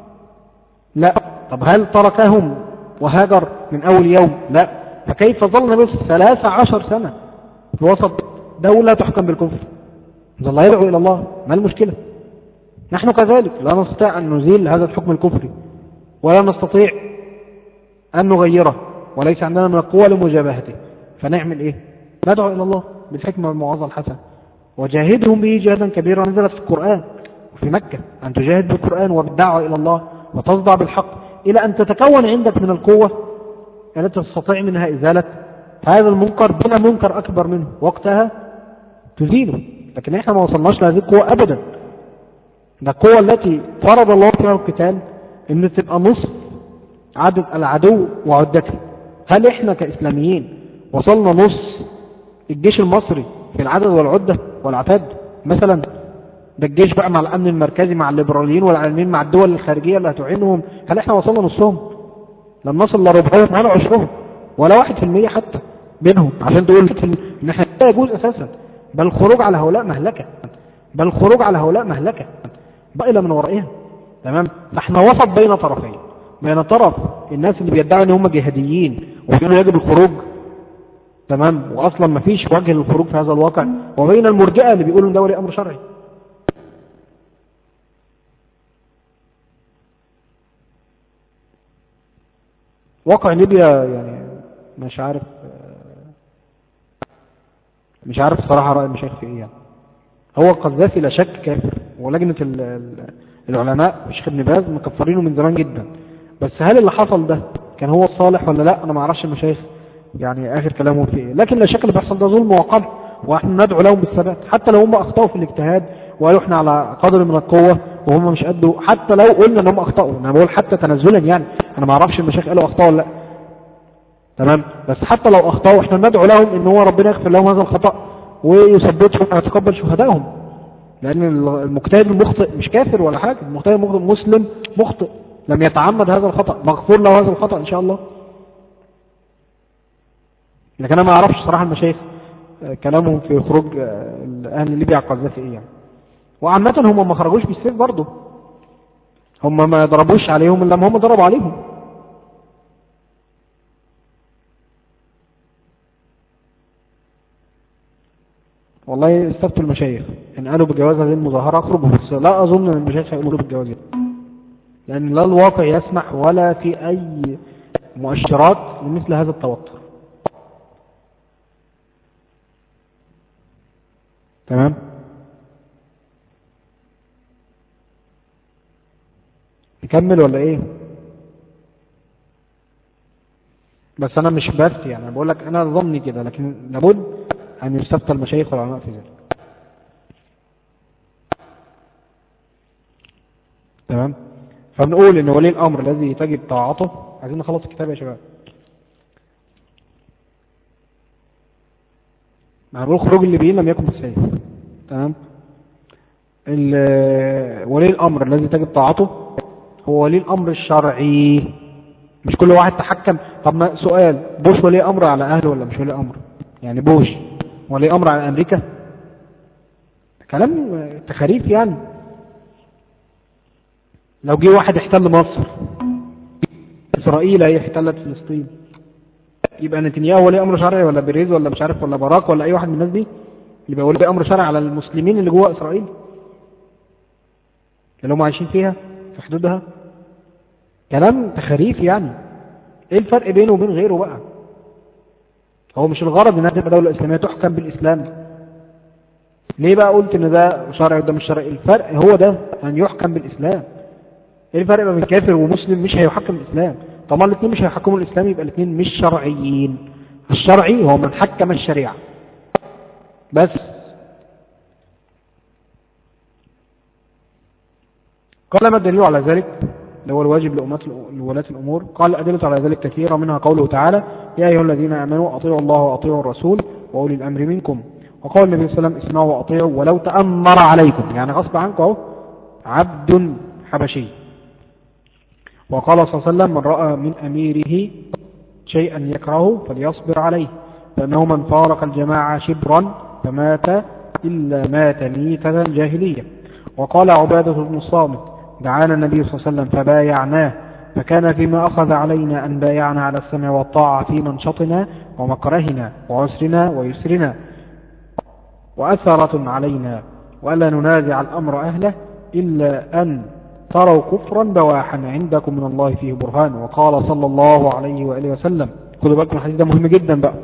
لا طب هل تركهم وهاجر من اول يوم لا فكيف ظل النبي ثلاث عشر سنه في وسط دوله تحكم بالكفر الله يدعو إلى الله ما المشكلة نحن كذلك لا نستطيع أن نزيل هذا الحكم الكفري ولا نستطيع أن نغيره وليس عندنا من القوة لمجابهته فنعمل إيه ندعو إلى الله بالحكمة والموعظة الحسنة وجاهدهم به جهدا كبيرا نزلت في القرآن وفي مكة أن تجاهد بالقرآن وبالدعوة إلى الله وتصدع بالحق إلى أن تتكون عندك من القوة التي تستطيع منها إزالة هذا المنكر بلا منكر أكبر منه وقتها تزيله لكن احنا ما وصلناش لهذه القوة ابدا ده القوة التي فرض الله فيها القتال ان تبقى نصف عدد العدو وعدته هل احنا كاسلاميين وصلنا نص الجيش المصري في العدد والعدة والعتاد مثلا ده الجيش بقى مع الامن المركزي مع الليبراليين والعالمين مع الدول الخارجية اللي هتعينهم هل احنا وصلنا نصهم لم نصل لربعهم معانا عشرهم ولا واحد في المية حتى بينهم عشان تقول ان احنا لا يجوز اساسا بل الخروج على هؤلاء مهلكة بل الخروج على هؤلاء مهلكة بقل من ورائها تمام فاحنا وسط بين طرفين بين طرف الناس اللي بيدعوا ان هم جهاديين وبيقولوا يجب الخروج تمام واصلا ما فيش وجه للخروج في هذا الواقع وبين المرجئه اللي بيقولوا ان ده ولي امر شرعي واقع ليبيا يعني مش عارف مش عارف الصراحة رأي المشايخ في ايه يعني هو القذافي لا شك كافر ولجنة ال- ال- العلماء الشيخ ابن باز مكفرينه من زمان جدا بس هل اللي حصل ده كان هو الصالح ولا لا انا ما اعرفش المشايخ يعني اخر كلامهم في ايه لكن لا شك اللي بيحصل ده ظلم وقمع واحنا ندعو لهم بالثبات حتى لو هم اخطاوا في الاجتهاد وقالوا احنا على قدر من القوه وهم مش قدوا حتى لو قلنا ان هم اخطاوا انا بقول حتى تنزلا يعني انا ما اعرفش المشايخ قالوا اخطاوا ولا لا تمام بس حتى لو اخطاوا احنا ندعو لهم ان هو ربنا يغفر لهم هذا الخطا ويثبتهم ويتقبل شهدائهم لان المجتهد المخطئ مش كافر ولا حاجه المجتهد المخطئ مسلم مخطئ لم يتعمد هذا الخطا مغفور له هذا الخطا ان شاء الله لكن انا ما اعرفش صراحه المشايخ آه، كلامهم في خروج آه، اهل ليبيا على القذافي ايه يعني وعامة هم ما خرجوش بالسيف برضه هم ما ضربوش عليهم الا لما هم ضربوا عليهم والله استفتوا المشايخ ان قالوا بجواز هذه المظاهرة اخرجوا بس لا اظن ان المشايخ هيقولوا بالجواز ده. لان لا الواقع يسمح ولا في اي مؤشرات لمثل هذا التوتر تمام نكمل ولا ايه بس انا مش بس يعني أنا بقول لك انا ظني كده لكن لابد ان يستفتى المشايخ والعلماء في ذلك تمام فبنقول ان ولي الامر الذي تجب طاعته عايزين نخلص الكتاب يا شباب مع بنقول خروج الليبيين لم يكن بالسيف تمام ال- ولي الامر الذي تجب طاعته هو ولي الامر الشرعي مش كل واحد تحكم طب ما سؤال بوش ولي امر على اهله ولا مش ولي امر يعني بوش ولي امر على امريكا كلام تخاريف يعني لو جه واحد احتل مصر اسرائيل هي احتلت فلسطين يبقى نتنياهو ولي امر شرعي ولا بيريز ولا مش عارف ولا باراك ولا اي واحد من الناس دي يبقى ولي امر شرعي على المسلمين اللي جوه اسرائيل اللي هم عايشين فيها في حدودها كلام تخاريف يعني ايه الفرق بينه وبين غيره بقى هو مش الغرض انها تبقى دولة اسلامية تحكم بالاسلام ليه بقى قلت ان ده شرعي وده مش شرعي الفرق هو ده ان يحكم بالاسلام ايه الفرق بين كافر ومسلم مش هيحكم الاسلام طبعا الاثنين مش هيحكموا الاسلام يبقى الاثنين مش شرعيين الشرعي هو من حكم الشريعة بس قال ما الدليل على ذلك اللي هو الواجب لأمات لولاة الأمور قال الأدلة على ذلك كثيرة منها قوله تعالى يا أيها الذين آمنوا أطيعوا الله وأطيعوا الرسول وأولي الأمر منكم وقال النبي صلى الله عليه وسلم اسمعوا وأطيعوا ولو تأمر عليكم يعني غصب عنكم أهو عبد حبشي وقال صلى الله عليه وسلم من رأى من أميره شيئا يكرهه فليصبر عليه فإنه من فارق الجماعة شبرا فمات إلا مات ميتة جاهلية وقال عبادة بن الصامت دعانا النبي صلى الله عليه وسلم فبايعناه فكان فيما أخذ علينا أن بايعنا على السمع والطاعة في منشطنا ومكرهنا وعسرنا ويسرنا وأثرة علينا وألا ننازع الأمر أهله إلا أن تروا كفرا بواحا عندكم من الله فيه برهان وقال صلى الله عليه وآله وسلم خذوا بالكم الحديث ده مهم جدا بقى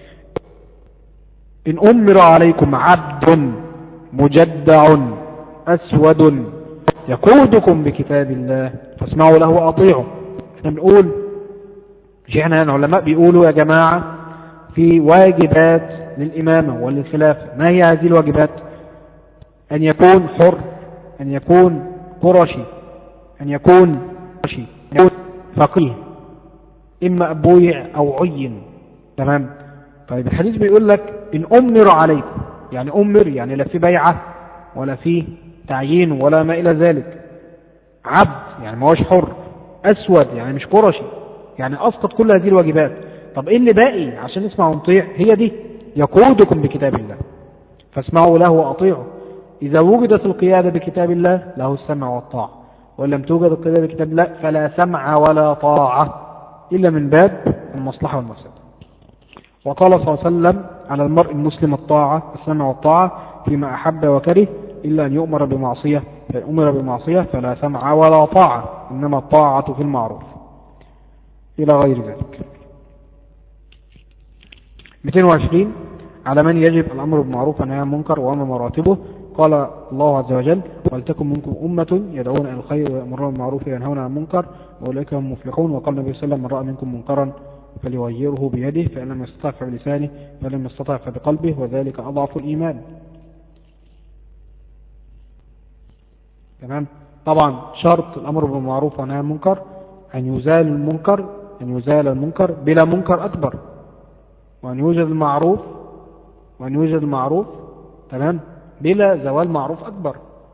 إن أمر عليكم عبد مجدع أسود يقودكم بكتاب الله فاسمعوا له وأطيعوا احنا بنقول مش احنا العلماء بيقولوا يا جماعة في واجبات للإمامة وللخلافة ما هي هذه الواجبات أن يكون حر أن يكون قرشي أن يكون قرشي أن يكون فقيه إما أبويع أو عين تمام طيب الحديث بيقول لك إن أمر عليكم يعني أمر يعني لا في بيعة ولا في تعيين ولا ما إلى ذلك عبد يعني ما هوش حر أسود يعني مش قرشي يعني أسقط كل هذه الواجبات طب إيه اللي باقي عشان نسمع ونطيع هي دي يقودكم بكتاب الله فاسمعوا له وأطيعوا إذا وجدت القيادة بكتاب الله له السمع والطاعة وإن لم توجد القيادة بكتاب الله فلا سمع ولا طاعة إلا من باب المصلحة والمفسدة وقال صلى الله عليه وسلم على المرء المسلم الطاعة السمع والطاعة فيما أحب وكره إلا أن يؤمر بمعصية فإن أمر بمعصية فلا سمع ولا طاعة إنما الطاعة في المعروف إلى غير ذلك 220 على من يجب الأمر بالمعروف والنهي عن المنكر وأما مراتبه قال الله عز وجل ولتكن منكم أمة يدعون إلى الخير ويأمرون بالمعروف وينهون عن المنكر وأولئك هم المفلحون وقال النبي صلى الله عليه وسلم من رأى منكم منكرا فليغيره بيده فإن لم يستطع فبلسانه فإن لم يستطع فبقلبه وذلك أضعف الإيمان تمام طبعا شرط الأمر بالمعروف والنهي عن المنكر أن يزال المنكر أن يزال المنكر بلا منكر أكبر وأن يوجد المعروف وأن يوجد المعروف تمام بلا زوال معروف أكبر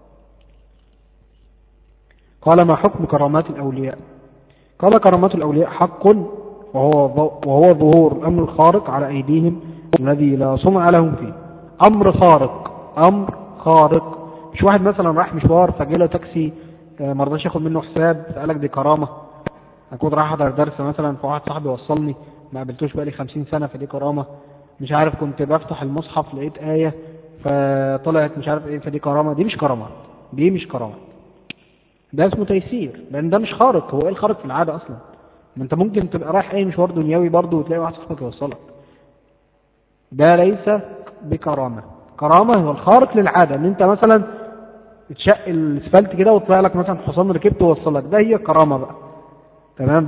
قال ما حكم كرامات الأولياء قال كرامات الأولياء حق وهو, وهو ظهور الأمر الخارق على أيديهم الذي لا صنع لهم فيه أمر خارق أمر خارق مش واحد مثلا راح مشوار فجيله تاكسي آه، ما رضاش ياخد منه حساب فقالك دي كرامة أنا كنت رايح أحضر درس مثلا فواحد صاحبي وصلني ما قابلتوش بقالي 50 سنة فدي كرامة مش عارف كنت بفتح المصحف لقيت آية فطلعت مش عارف ايه فدي كرامة دي مش كرامة دي مش كرامة ده اسمه تيسير لان ده مش خارق هو ايه الخارق في العادة اصلا ما انت ممكن تبقى رايح اي مشوار دنيوي برضه وتلاقي واحد صاحبك يوصلك ده ليس بكرامة كرامة هو الخارق للعادة ان انت مثلا تشق الاسفلت كده وتطلع لك مثلا حصان ركبت ووصلك ده هي كرامة بقى تمام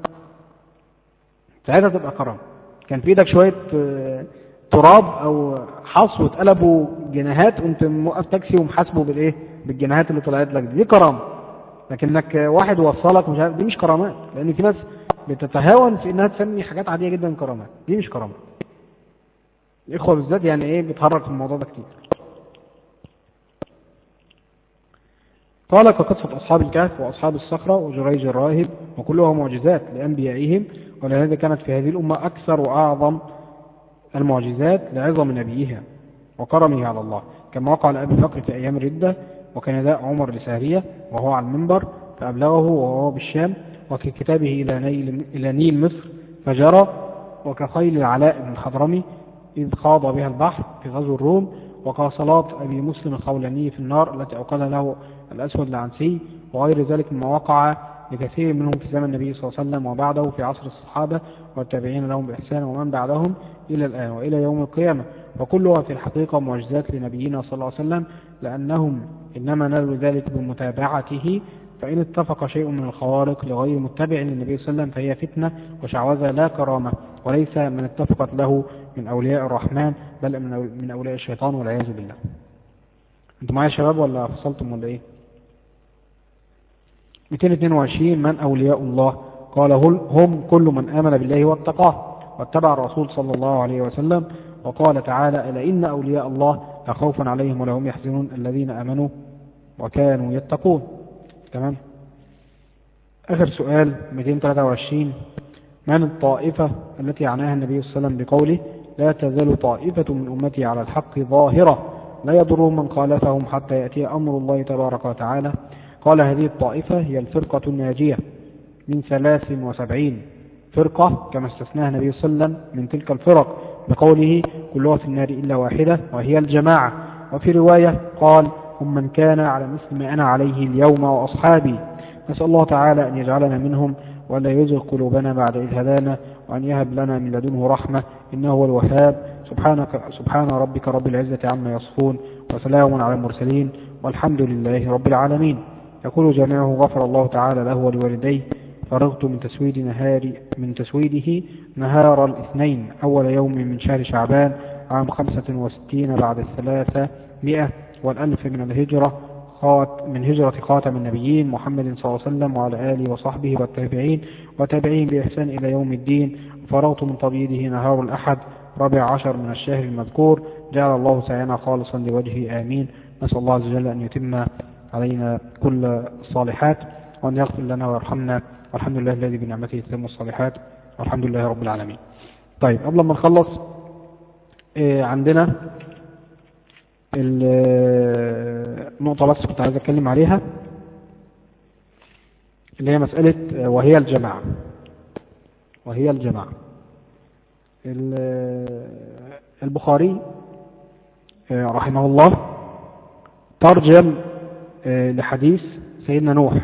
ساعتها تبقى كرامة كان في ايدك شوية آه، تراب او حصو اتقلبوا جناهات وانت موقف تاكسي ومحاسبه بالايه بالجناهات اللي طلعت لك دي, دي كرامه لكنك واحد وصلك مش عارف دي مش كرامات لان في ناس بتتهاون في انها تسمي حاجات عاديه جدا كرامات دي مش كرامات الاخوه بالذات يعني ايه بيتهرج في الموضوع ده كتير قال كقصة أصحاب الكهف وأصحاب الصخرة وجريج الراهب وكلها معجزات لأنبيائهم ولهذا كانت في هذه الأمة أكثر وأعظم المعجزات لعظم نبيها وكرمه على الله كما وقع لأبي بكر في أيام الردة وكان ذا عمر لسارية وهو على المنبر فأبلغه وهو بالشام وفي كتابه إلى نيل, إلى نيل مصر فجرى وكخيل العلاء بن الحضرمي إذ خاض بها البحر في غزو الروم وكصلاة أبي مسلم الخولاني في النار التي أوقد له الأسود العنسي وغير ذلك مما وقع لكثير منهم في زمن النبي صلى الله عليه وسلم وبعده في عصر الصحابة والتابعين لهم بإحسان ومن بعدهم إلى الآن وإلى يوم القيامة وكلها في الحقيقة معجزات لنبينا صلى الله عليه وسلم لأنهم إنما نالوا ذلك بمتابعته فإن اتفق شيء من الخوارق لغير متبع للنبي صلى الله عليه وسلم فهي فتنة وشعوذة لا كرامة وليس من اتفقت له من أولياء الرحمن بل من أولياء الشيطان والعياذ بالله انتم معايا شباب ولا فصلتم ولا ايه 222 من أولياء الله قال هم كل من آمن بالله واتقاه واتبع الرسول صلى الله عليه وسلم وقال تعالى ألا إن أولياء الله لا خوف عليهم ولا هم يحزنون الذين آمنوا وكانوا يتقون تمام آخر سؤال 223 من الطائفة التي عناها النبي صلى الله عليه وسلم بقوله لا تزال طائفة من أمتي على الحق ظاهرة لا يضرهم من خالفهم حتى يأتي أمر الله تبارك وتعالى قال هذه الطائفة هي الفرقة الناجية من ثلاث وسبعين فرقة كما استثناها النبي صلى الله عليه وسلم من تلك الفرق بقوله كلها في النار إلا واحدة وهي الجماعة وفي رواية قال هم من كان على مثل ما أنا عليه اليوم وأصحابي نسأل الله تعالى أن يجعلنا منهم وأن لا يزغ قلوبنا بعد إذ هدانا وأن يهب لنا من لدنه رحمة إنه هو الوهاب سبحانك سبحان ربك رب العزة عما يصفون وسلام على المرسلين والحمد لله رب العالمين يقول جميعه غفر الله تعالى له ولوالديه فرغت من تسويد نهار من تسويده نهار الاثنين أول يوم من شهر شعبان عام خمسة وستين بعد الثلاثة مئة والألف من الهجرة خات من هجرة خاتم النبيين محمد صلى الله عليه وسلم وعلى آله وصحبه والتابعين وتابعين بإحسان إلى يوم الدين فرغت من طبيده نهار الأحد رابع عشر من الشهر المذكور جعل الله سعينا خالصا لوجهه آمين نسأل الله عز وجل أن يتم علينا كل الصالحات وأن يغفر لنا ويرحمنا والحمد لله الذي بنعمته تتم الصالحات والحمد لله رب العالمين طيب قبل ما نخلص إيه عندنا النقطة بس كنت عايز أتكلم عليها اللي هي مسألة وهي الجماعة وهي الجماعة البخاري رحمه الله ترجم لحديث سيدنا نوح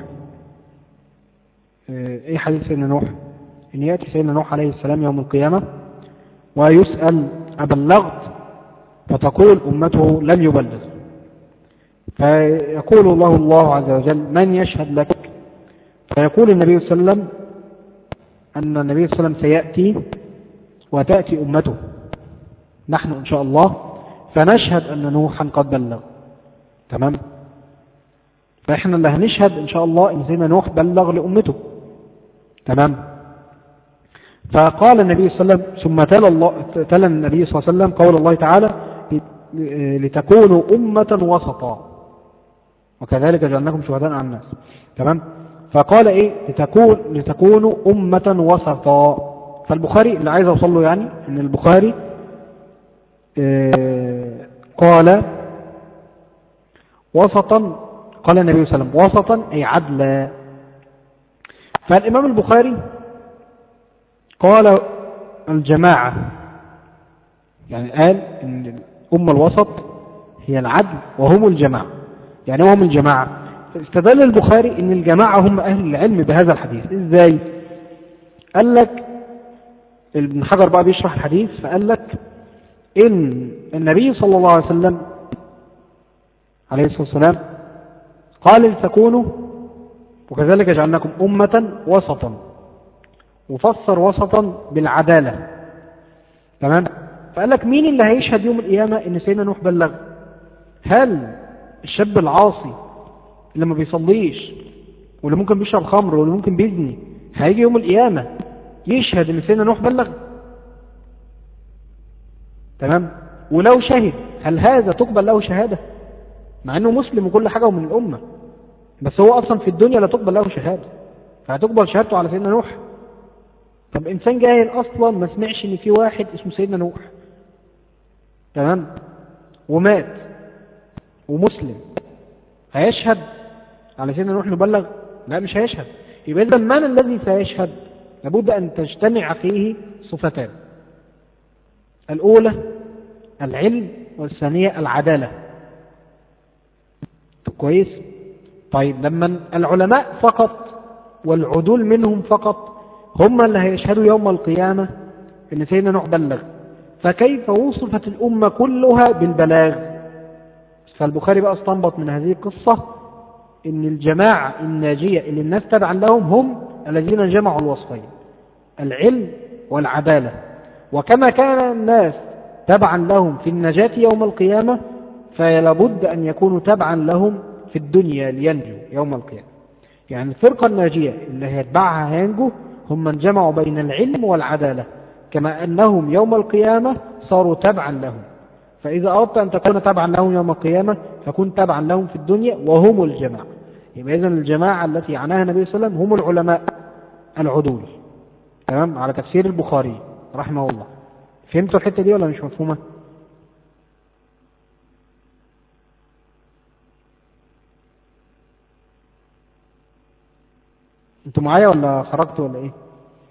ايه حديث سيدنا نوح ان يأتي سيدنا نوح عليه السلام يوم القيامة ويسأل أبلغت فتقول أمته لم يبلغ فيقول الله الله عز وجل من يشهد لك فيقول النبي صلى الله عليه وسلم أن النبي صلى الله عليه وسلم سيأتي وتأتي أمته نحن إن شاء الله فنشهد أن نوحا قد بلغ تمام فإحنا اللي هنشهد إن شاء الله إن سيدنا نوح بلغ لأمته تمام فقال النبي صلى الله عليه وسلم ثم تلا الله تلا النبي صلى الله عليه وسلم قول الله تعالى لتكونوا أمة وسطا وكذلك جعلناكم شهداء على الناس تمام فقال ايه لتكون لتكونوا أمة وسطا فالبخاري اللي عايز اوصل له يعني ان البخاري اه قال وسطا قال النبي صلى الله عليه وسلم وسطا اي عدلا فالامام البخاري قال الجماعة يعني قال ان الأمة الوسط هي العدل وهم الجماعة يعني هم الجماعة استدل البخاري ان الجماعة هم اهل العلم بهذا الحديث ازاي قال لك ابن حجر بقى بيشرح الحديث فقال لك ان النبي صلى الله عليه وسلم عليه الصلاة والسلام قال لتكونوا وكذلك جعلناكم أمة وسطا وفسر وسطا بالعدالة تمام فقال لك مين اللي هيشهد يوم القيامة ان سيدنا نوح بلغ هل الشاب العاصي اللي ما بيصليش واللي ممكن بيشرب خمر واللي ممكن بيزني هيجي يوم القيامة يشهد ان سيدنا نوح بلغ تمام ولو شهد هل هذا تقبل له شهادة مع انه مسلم وكل حاجة ومن الامة بس هو اصلا في الدنيا لا تقبل له شهادة فهتقبل شهادته على سيدنا نوح طب انسان جاهل اصلا ما سمعش ان في واحد اسمه سيدنا نوح تمام ومات ومسلم هيشهد على سيدنا نوح نبلغ لا مش هيشهد يبقى اذا من الذي سيشهد لابد ان تجتمع فيه صفتان الاولى العلم والثانيه العداله كويس طيب لما العلماء فقط والعدول منهم فقط هم اللي هيشهدوا يوم القيامة ان سيدنا نوح بلغ فكيف وصفت الأمة كلها بالبلاغ فالبخاري بقى استنبط من هذه القصة ان الجماعة الناجية اللي الناس تبعا لهم هم الذين جمعوا الوصفين العلم والعدالة وكما كان الناس تبعا لهم في النجاة يوم القيامة فلابد أن يكونوا تبعا لهم في الدنيا لينجوا يوم القيامة يعني الفرقة الناجية اللي هيتبعها هينجو هم من جمعوا بين العلم والعدالة كما أنهم يوم القيامة صاروا تبعا لهم فإذا أردت أن تكون تبعا لهم يوم القيامة فكن تبعا لهم في الدنيا وهم الجماعة يبقى إذن الجماعة التي عناها النبي صلى الله عليه وسلم هم العلماء العدول تمام على تفسير البخاري رحمه الله فهمتوا الحتة دي ولا مش مفهومة انتوا معايا ولا خرجتوا ولا ايه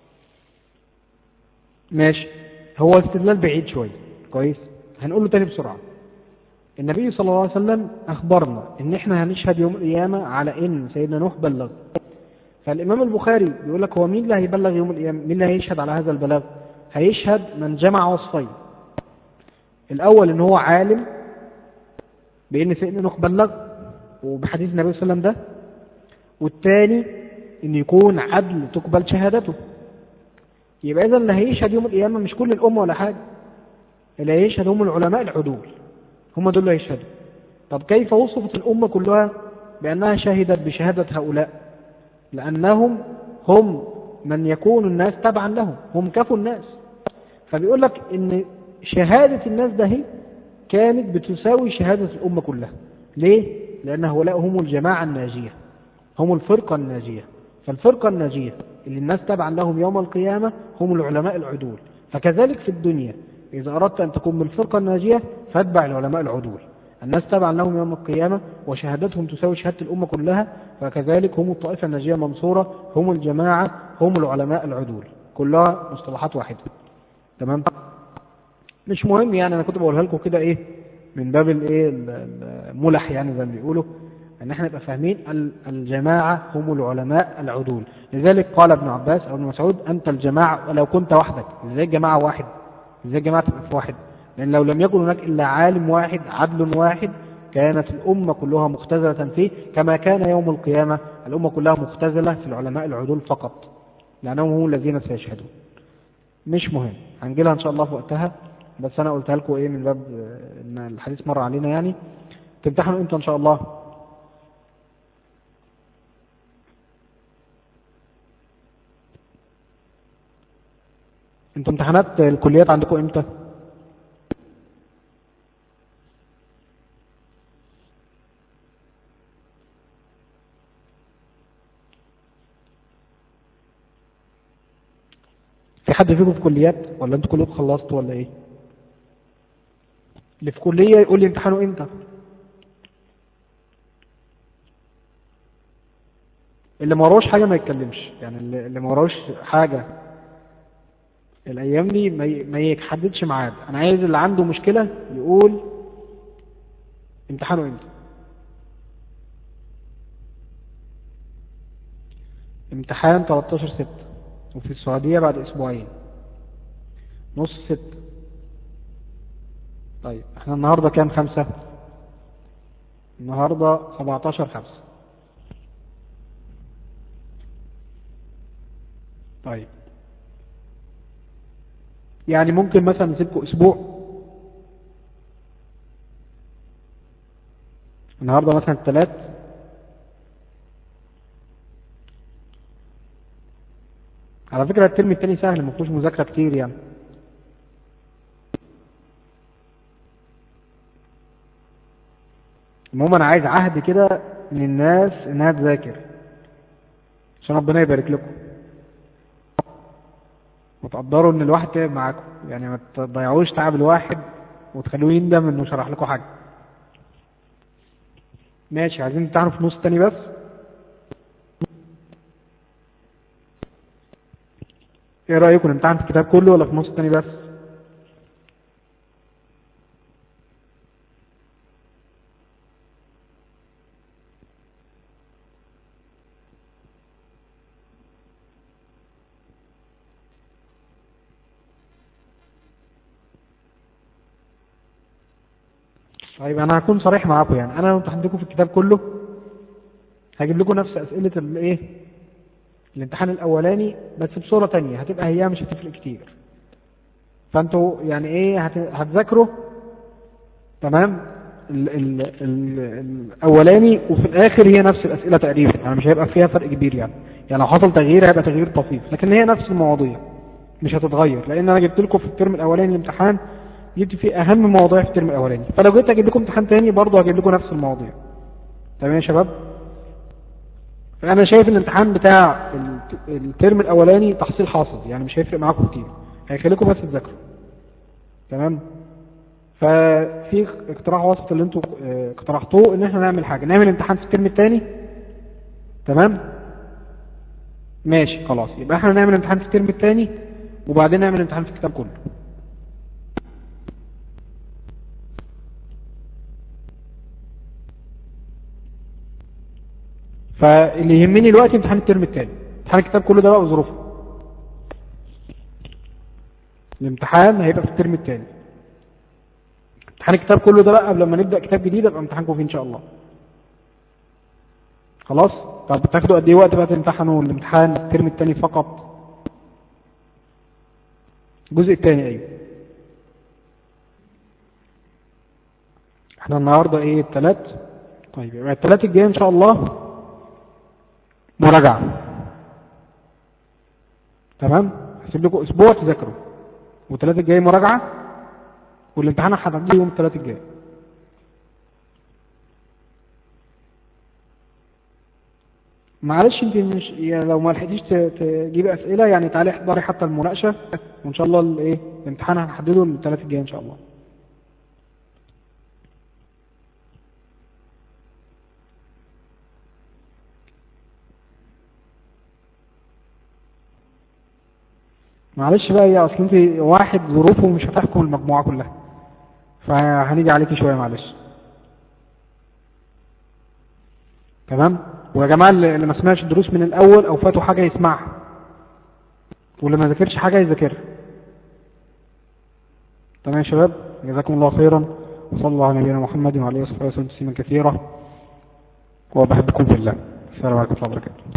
ماشي هو استدلال بعيد شوية كويس هنقوله تاني بسرعة النبي صلى الله عليه وسلم أخبرنا إن إحنا هنشهد يوم القيامة على إن سيدنا نوح بلغ فالإمام البخاري بيقول لك هو مين اللي هيبلغ يوم القيامة مين اللي هيشهد على هذا البلاغ هيشهد من جمع وصفين الأول إن هو عالم بإن سيدنا نوح بلغ وبحديث النبي صلى الله عليه وسلم ده والثاني إن يكون عدل تقبل شهادته يبقى إذا اللي هيشهد يوم القيامة مش كل الأمة ولا حاجة اللي هيشهد هم العلماء العدول هم دول اللي هيشهدوا طب كيف وصفت الأمة كلها بأنها شهدت بشهادة هؤلاء لأنهم هم من يكون الناس تبعا لهم هم كفوا الناس فبيقول لك ان شهادة الناس ده هي كانت بتساوي شهادة الأمة كلها ليه؟ لأن هؤلاء هم الجماعة الناجية هم الفرقة الناجية فالفرقة الناجية اللي الناس تبعا لهم يوم القيامة هم العلماء العدول فكذلك في الدنيا إذا أردت أن تكون من الفرقة الناجية فاتبع العلماء العدول الناس تبعا لهم يوم القيامة وشهادتهم تساوي شهادة الأمة كلها فكذلك هم الطائفة الناجية المنصورة هم الجماعة هم العلماء العدول كلها مصطلحات واحدة تمام مش مهم يعني أنا كنت بقولها لكم كده إيه من باب الإيه الملح يعني زي ما بيقولوا ان احنا نبقى فاهمين الجماعة هم العلماء العدول لذلك قال ابن عباس او ابن مسعود انت الجماعة ولو كنت وحدك ازاي الجماعة واحد ازاي الجماعة تبقى في واحد لان لو لم يكن هناك الا عالم واحد عدل واحد كانت الأمة كلها مختزلة فيه كما كان يوم القيامة الأمة كلها مختزلة في العلماء العدول فقط لأنهم هم الذين سيشهدون مش مهم هنجيلها إن شاء الله في وقتها بس أنا قلتها لكم إيه من باب إن الحديث مر علينا يعني تمتحنوا إمتى إن شاء الله انتوا امتحانات الكليات عندكم امتى في حد فيكم في كليات ولا انتوا كلكم خلصتوا ولا ايه اللي في كلية يقول لي امتحانه امتى اللي ما وراهوش حاجة ما يتكلمش يعني اللي ما وراهوش حاجة الايام دي ما يحددش ميعاد انا عايز اللي عنده مشكلة يقول امتحانه امتى امتحان 13 6 وفي السعودية بعد اسبوعين نص ست طيب احنا النهاردة كام خمسة النهاردة 17 خمسة طيب يعني ممكن مثلا نسيبكم اسبوع النهاردة مثلا الثلاث على فكرة الترم التاني سهل ما فيهوش مذاكرة كتير يعني المهم انا عايز عهد كده من الناس انها تذاكر عشان ربنا يبارك لكم وتقدروا ان الواحد تعب معاكم يعني ما تضيعوش تعب الواحد وتخلوه يندم انه شرح لكم حاجه ماشي عايزين نمتحنوا في نص تاني بس ايه رايكم نمتحن في الكتاب كله ولا في نص تاني بس طيب انا هكون صريح معاكم يعني انا لو امتحنتكم في الكتاب كله هجيب لكم نفس اسئله الايه الامتحان الاولاني بس بصوره تانية هتبقى هي مش هتفرق كتير فانتوا يعني ايه هت... هتذاكروا تمام ال... ال... ال... الاولاني وفي الاخر هي نفس الاسئله تقريبا يعني مش هيبقى فيها فرق كبير يعني يعني لو حصل تغيير هيبقى تغيير طفيف لكن هي نفس المواضيع مش هتتغير لان انا جبت لكم في الترم الاولاني الامتحان جبت فيه اهم مواضيع في الترم الاولاني فلو جيت اجيب لكم امتحان تاني برضه هجيب لكم نفس المواضيع تمام يا شباب فانا شايف الامتحان بتاع الترم الاولاني تحصيل حاصل يعني مش هيفرق معاكم كتير هيخليكم بس تذاكروا تمام ففي اقتراح وسط اللي انتوا اقترحتوه ان احنا نعمل حاجه نعمل امتحان في الترم الثاني تمام ماشي خلاص يبقى احنا نعمل امتحان في الترم الثاني وبعدين نعمل امتحان في الكتاب كله فاللي يهمني دلوقتي امتحان الترم الثاني امتحان الكتاب كله ده بقى وظروفه الامتحان هيبقى في الترم الثاني امتحان الكتاب كله ده بقى قبل ما نبدا كتاب جديد ابقى امتحانكم فيه ان شاء الله خلاص طب بتاخدوا قد ايه وقت بقى تمتحنوا الامتحان الترم الثاني فقط الجزء الثاني ايوه احنا النهارده ايه الثلاث طيب يبقى الثلاث الجاي ان شاء الله مراجعة تمام هسيب لكم اسبوع تذاكروا والثلاثة الجاي مراجعة والامتحان هتعدي يوم الثلاث الجاي معلش انت مش يعني لو ما لحقتيش تجيبي اسئله يعني تعالي احضري حتى المناقشه وان شاء الله الايه الامتحان هنحدده الثلاث الجاي ان شاء الله معلش بقى يا اصل انت واحد ظروفه مش هتحكم المجموعة كلها فهنيجي عليكي شوية معلش تمام ويا جماعة اللي اللي ما سمعش الدروس من الاول او فاتوا حاجة يسمعها واللي ما ذاكرش حاجة يذاكرها تمام يا شباب جزاكم الله خيرا وصلى الله على نبينا محمد وعلى اله وصحبه وسلم تسليما كثيرا وبحبكم في الله السلام عليكم ورحمة الله وبركاته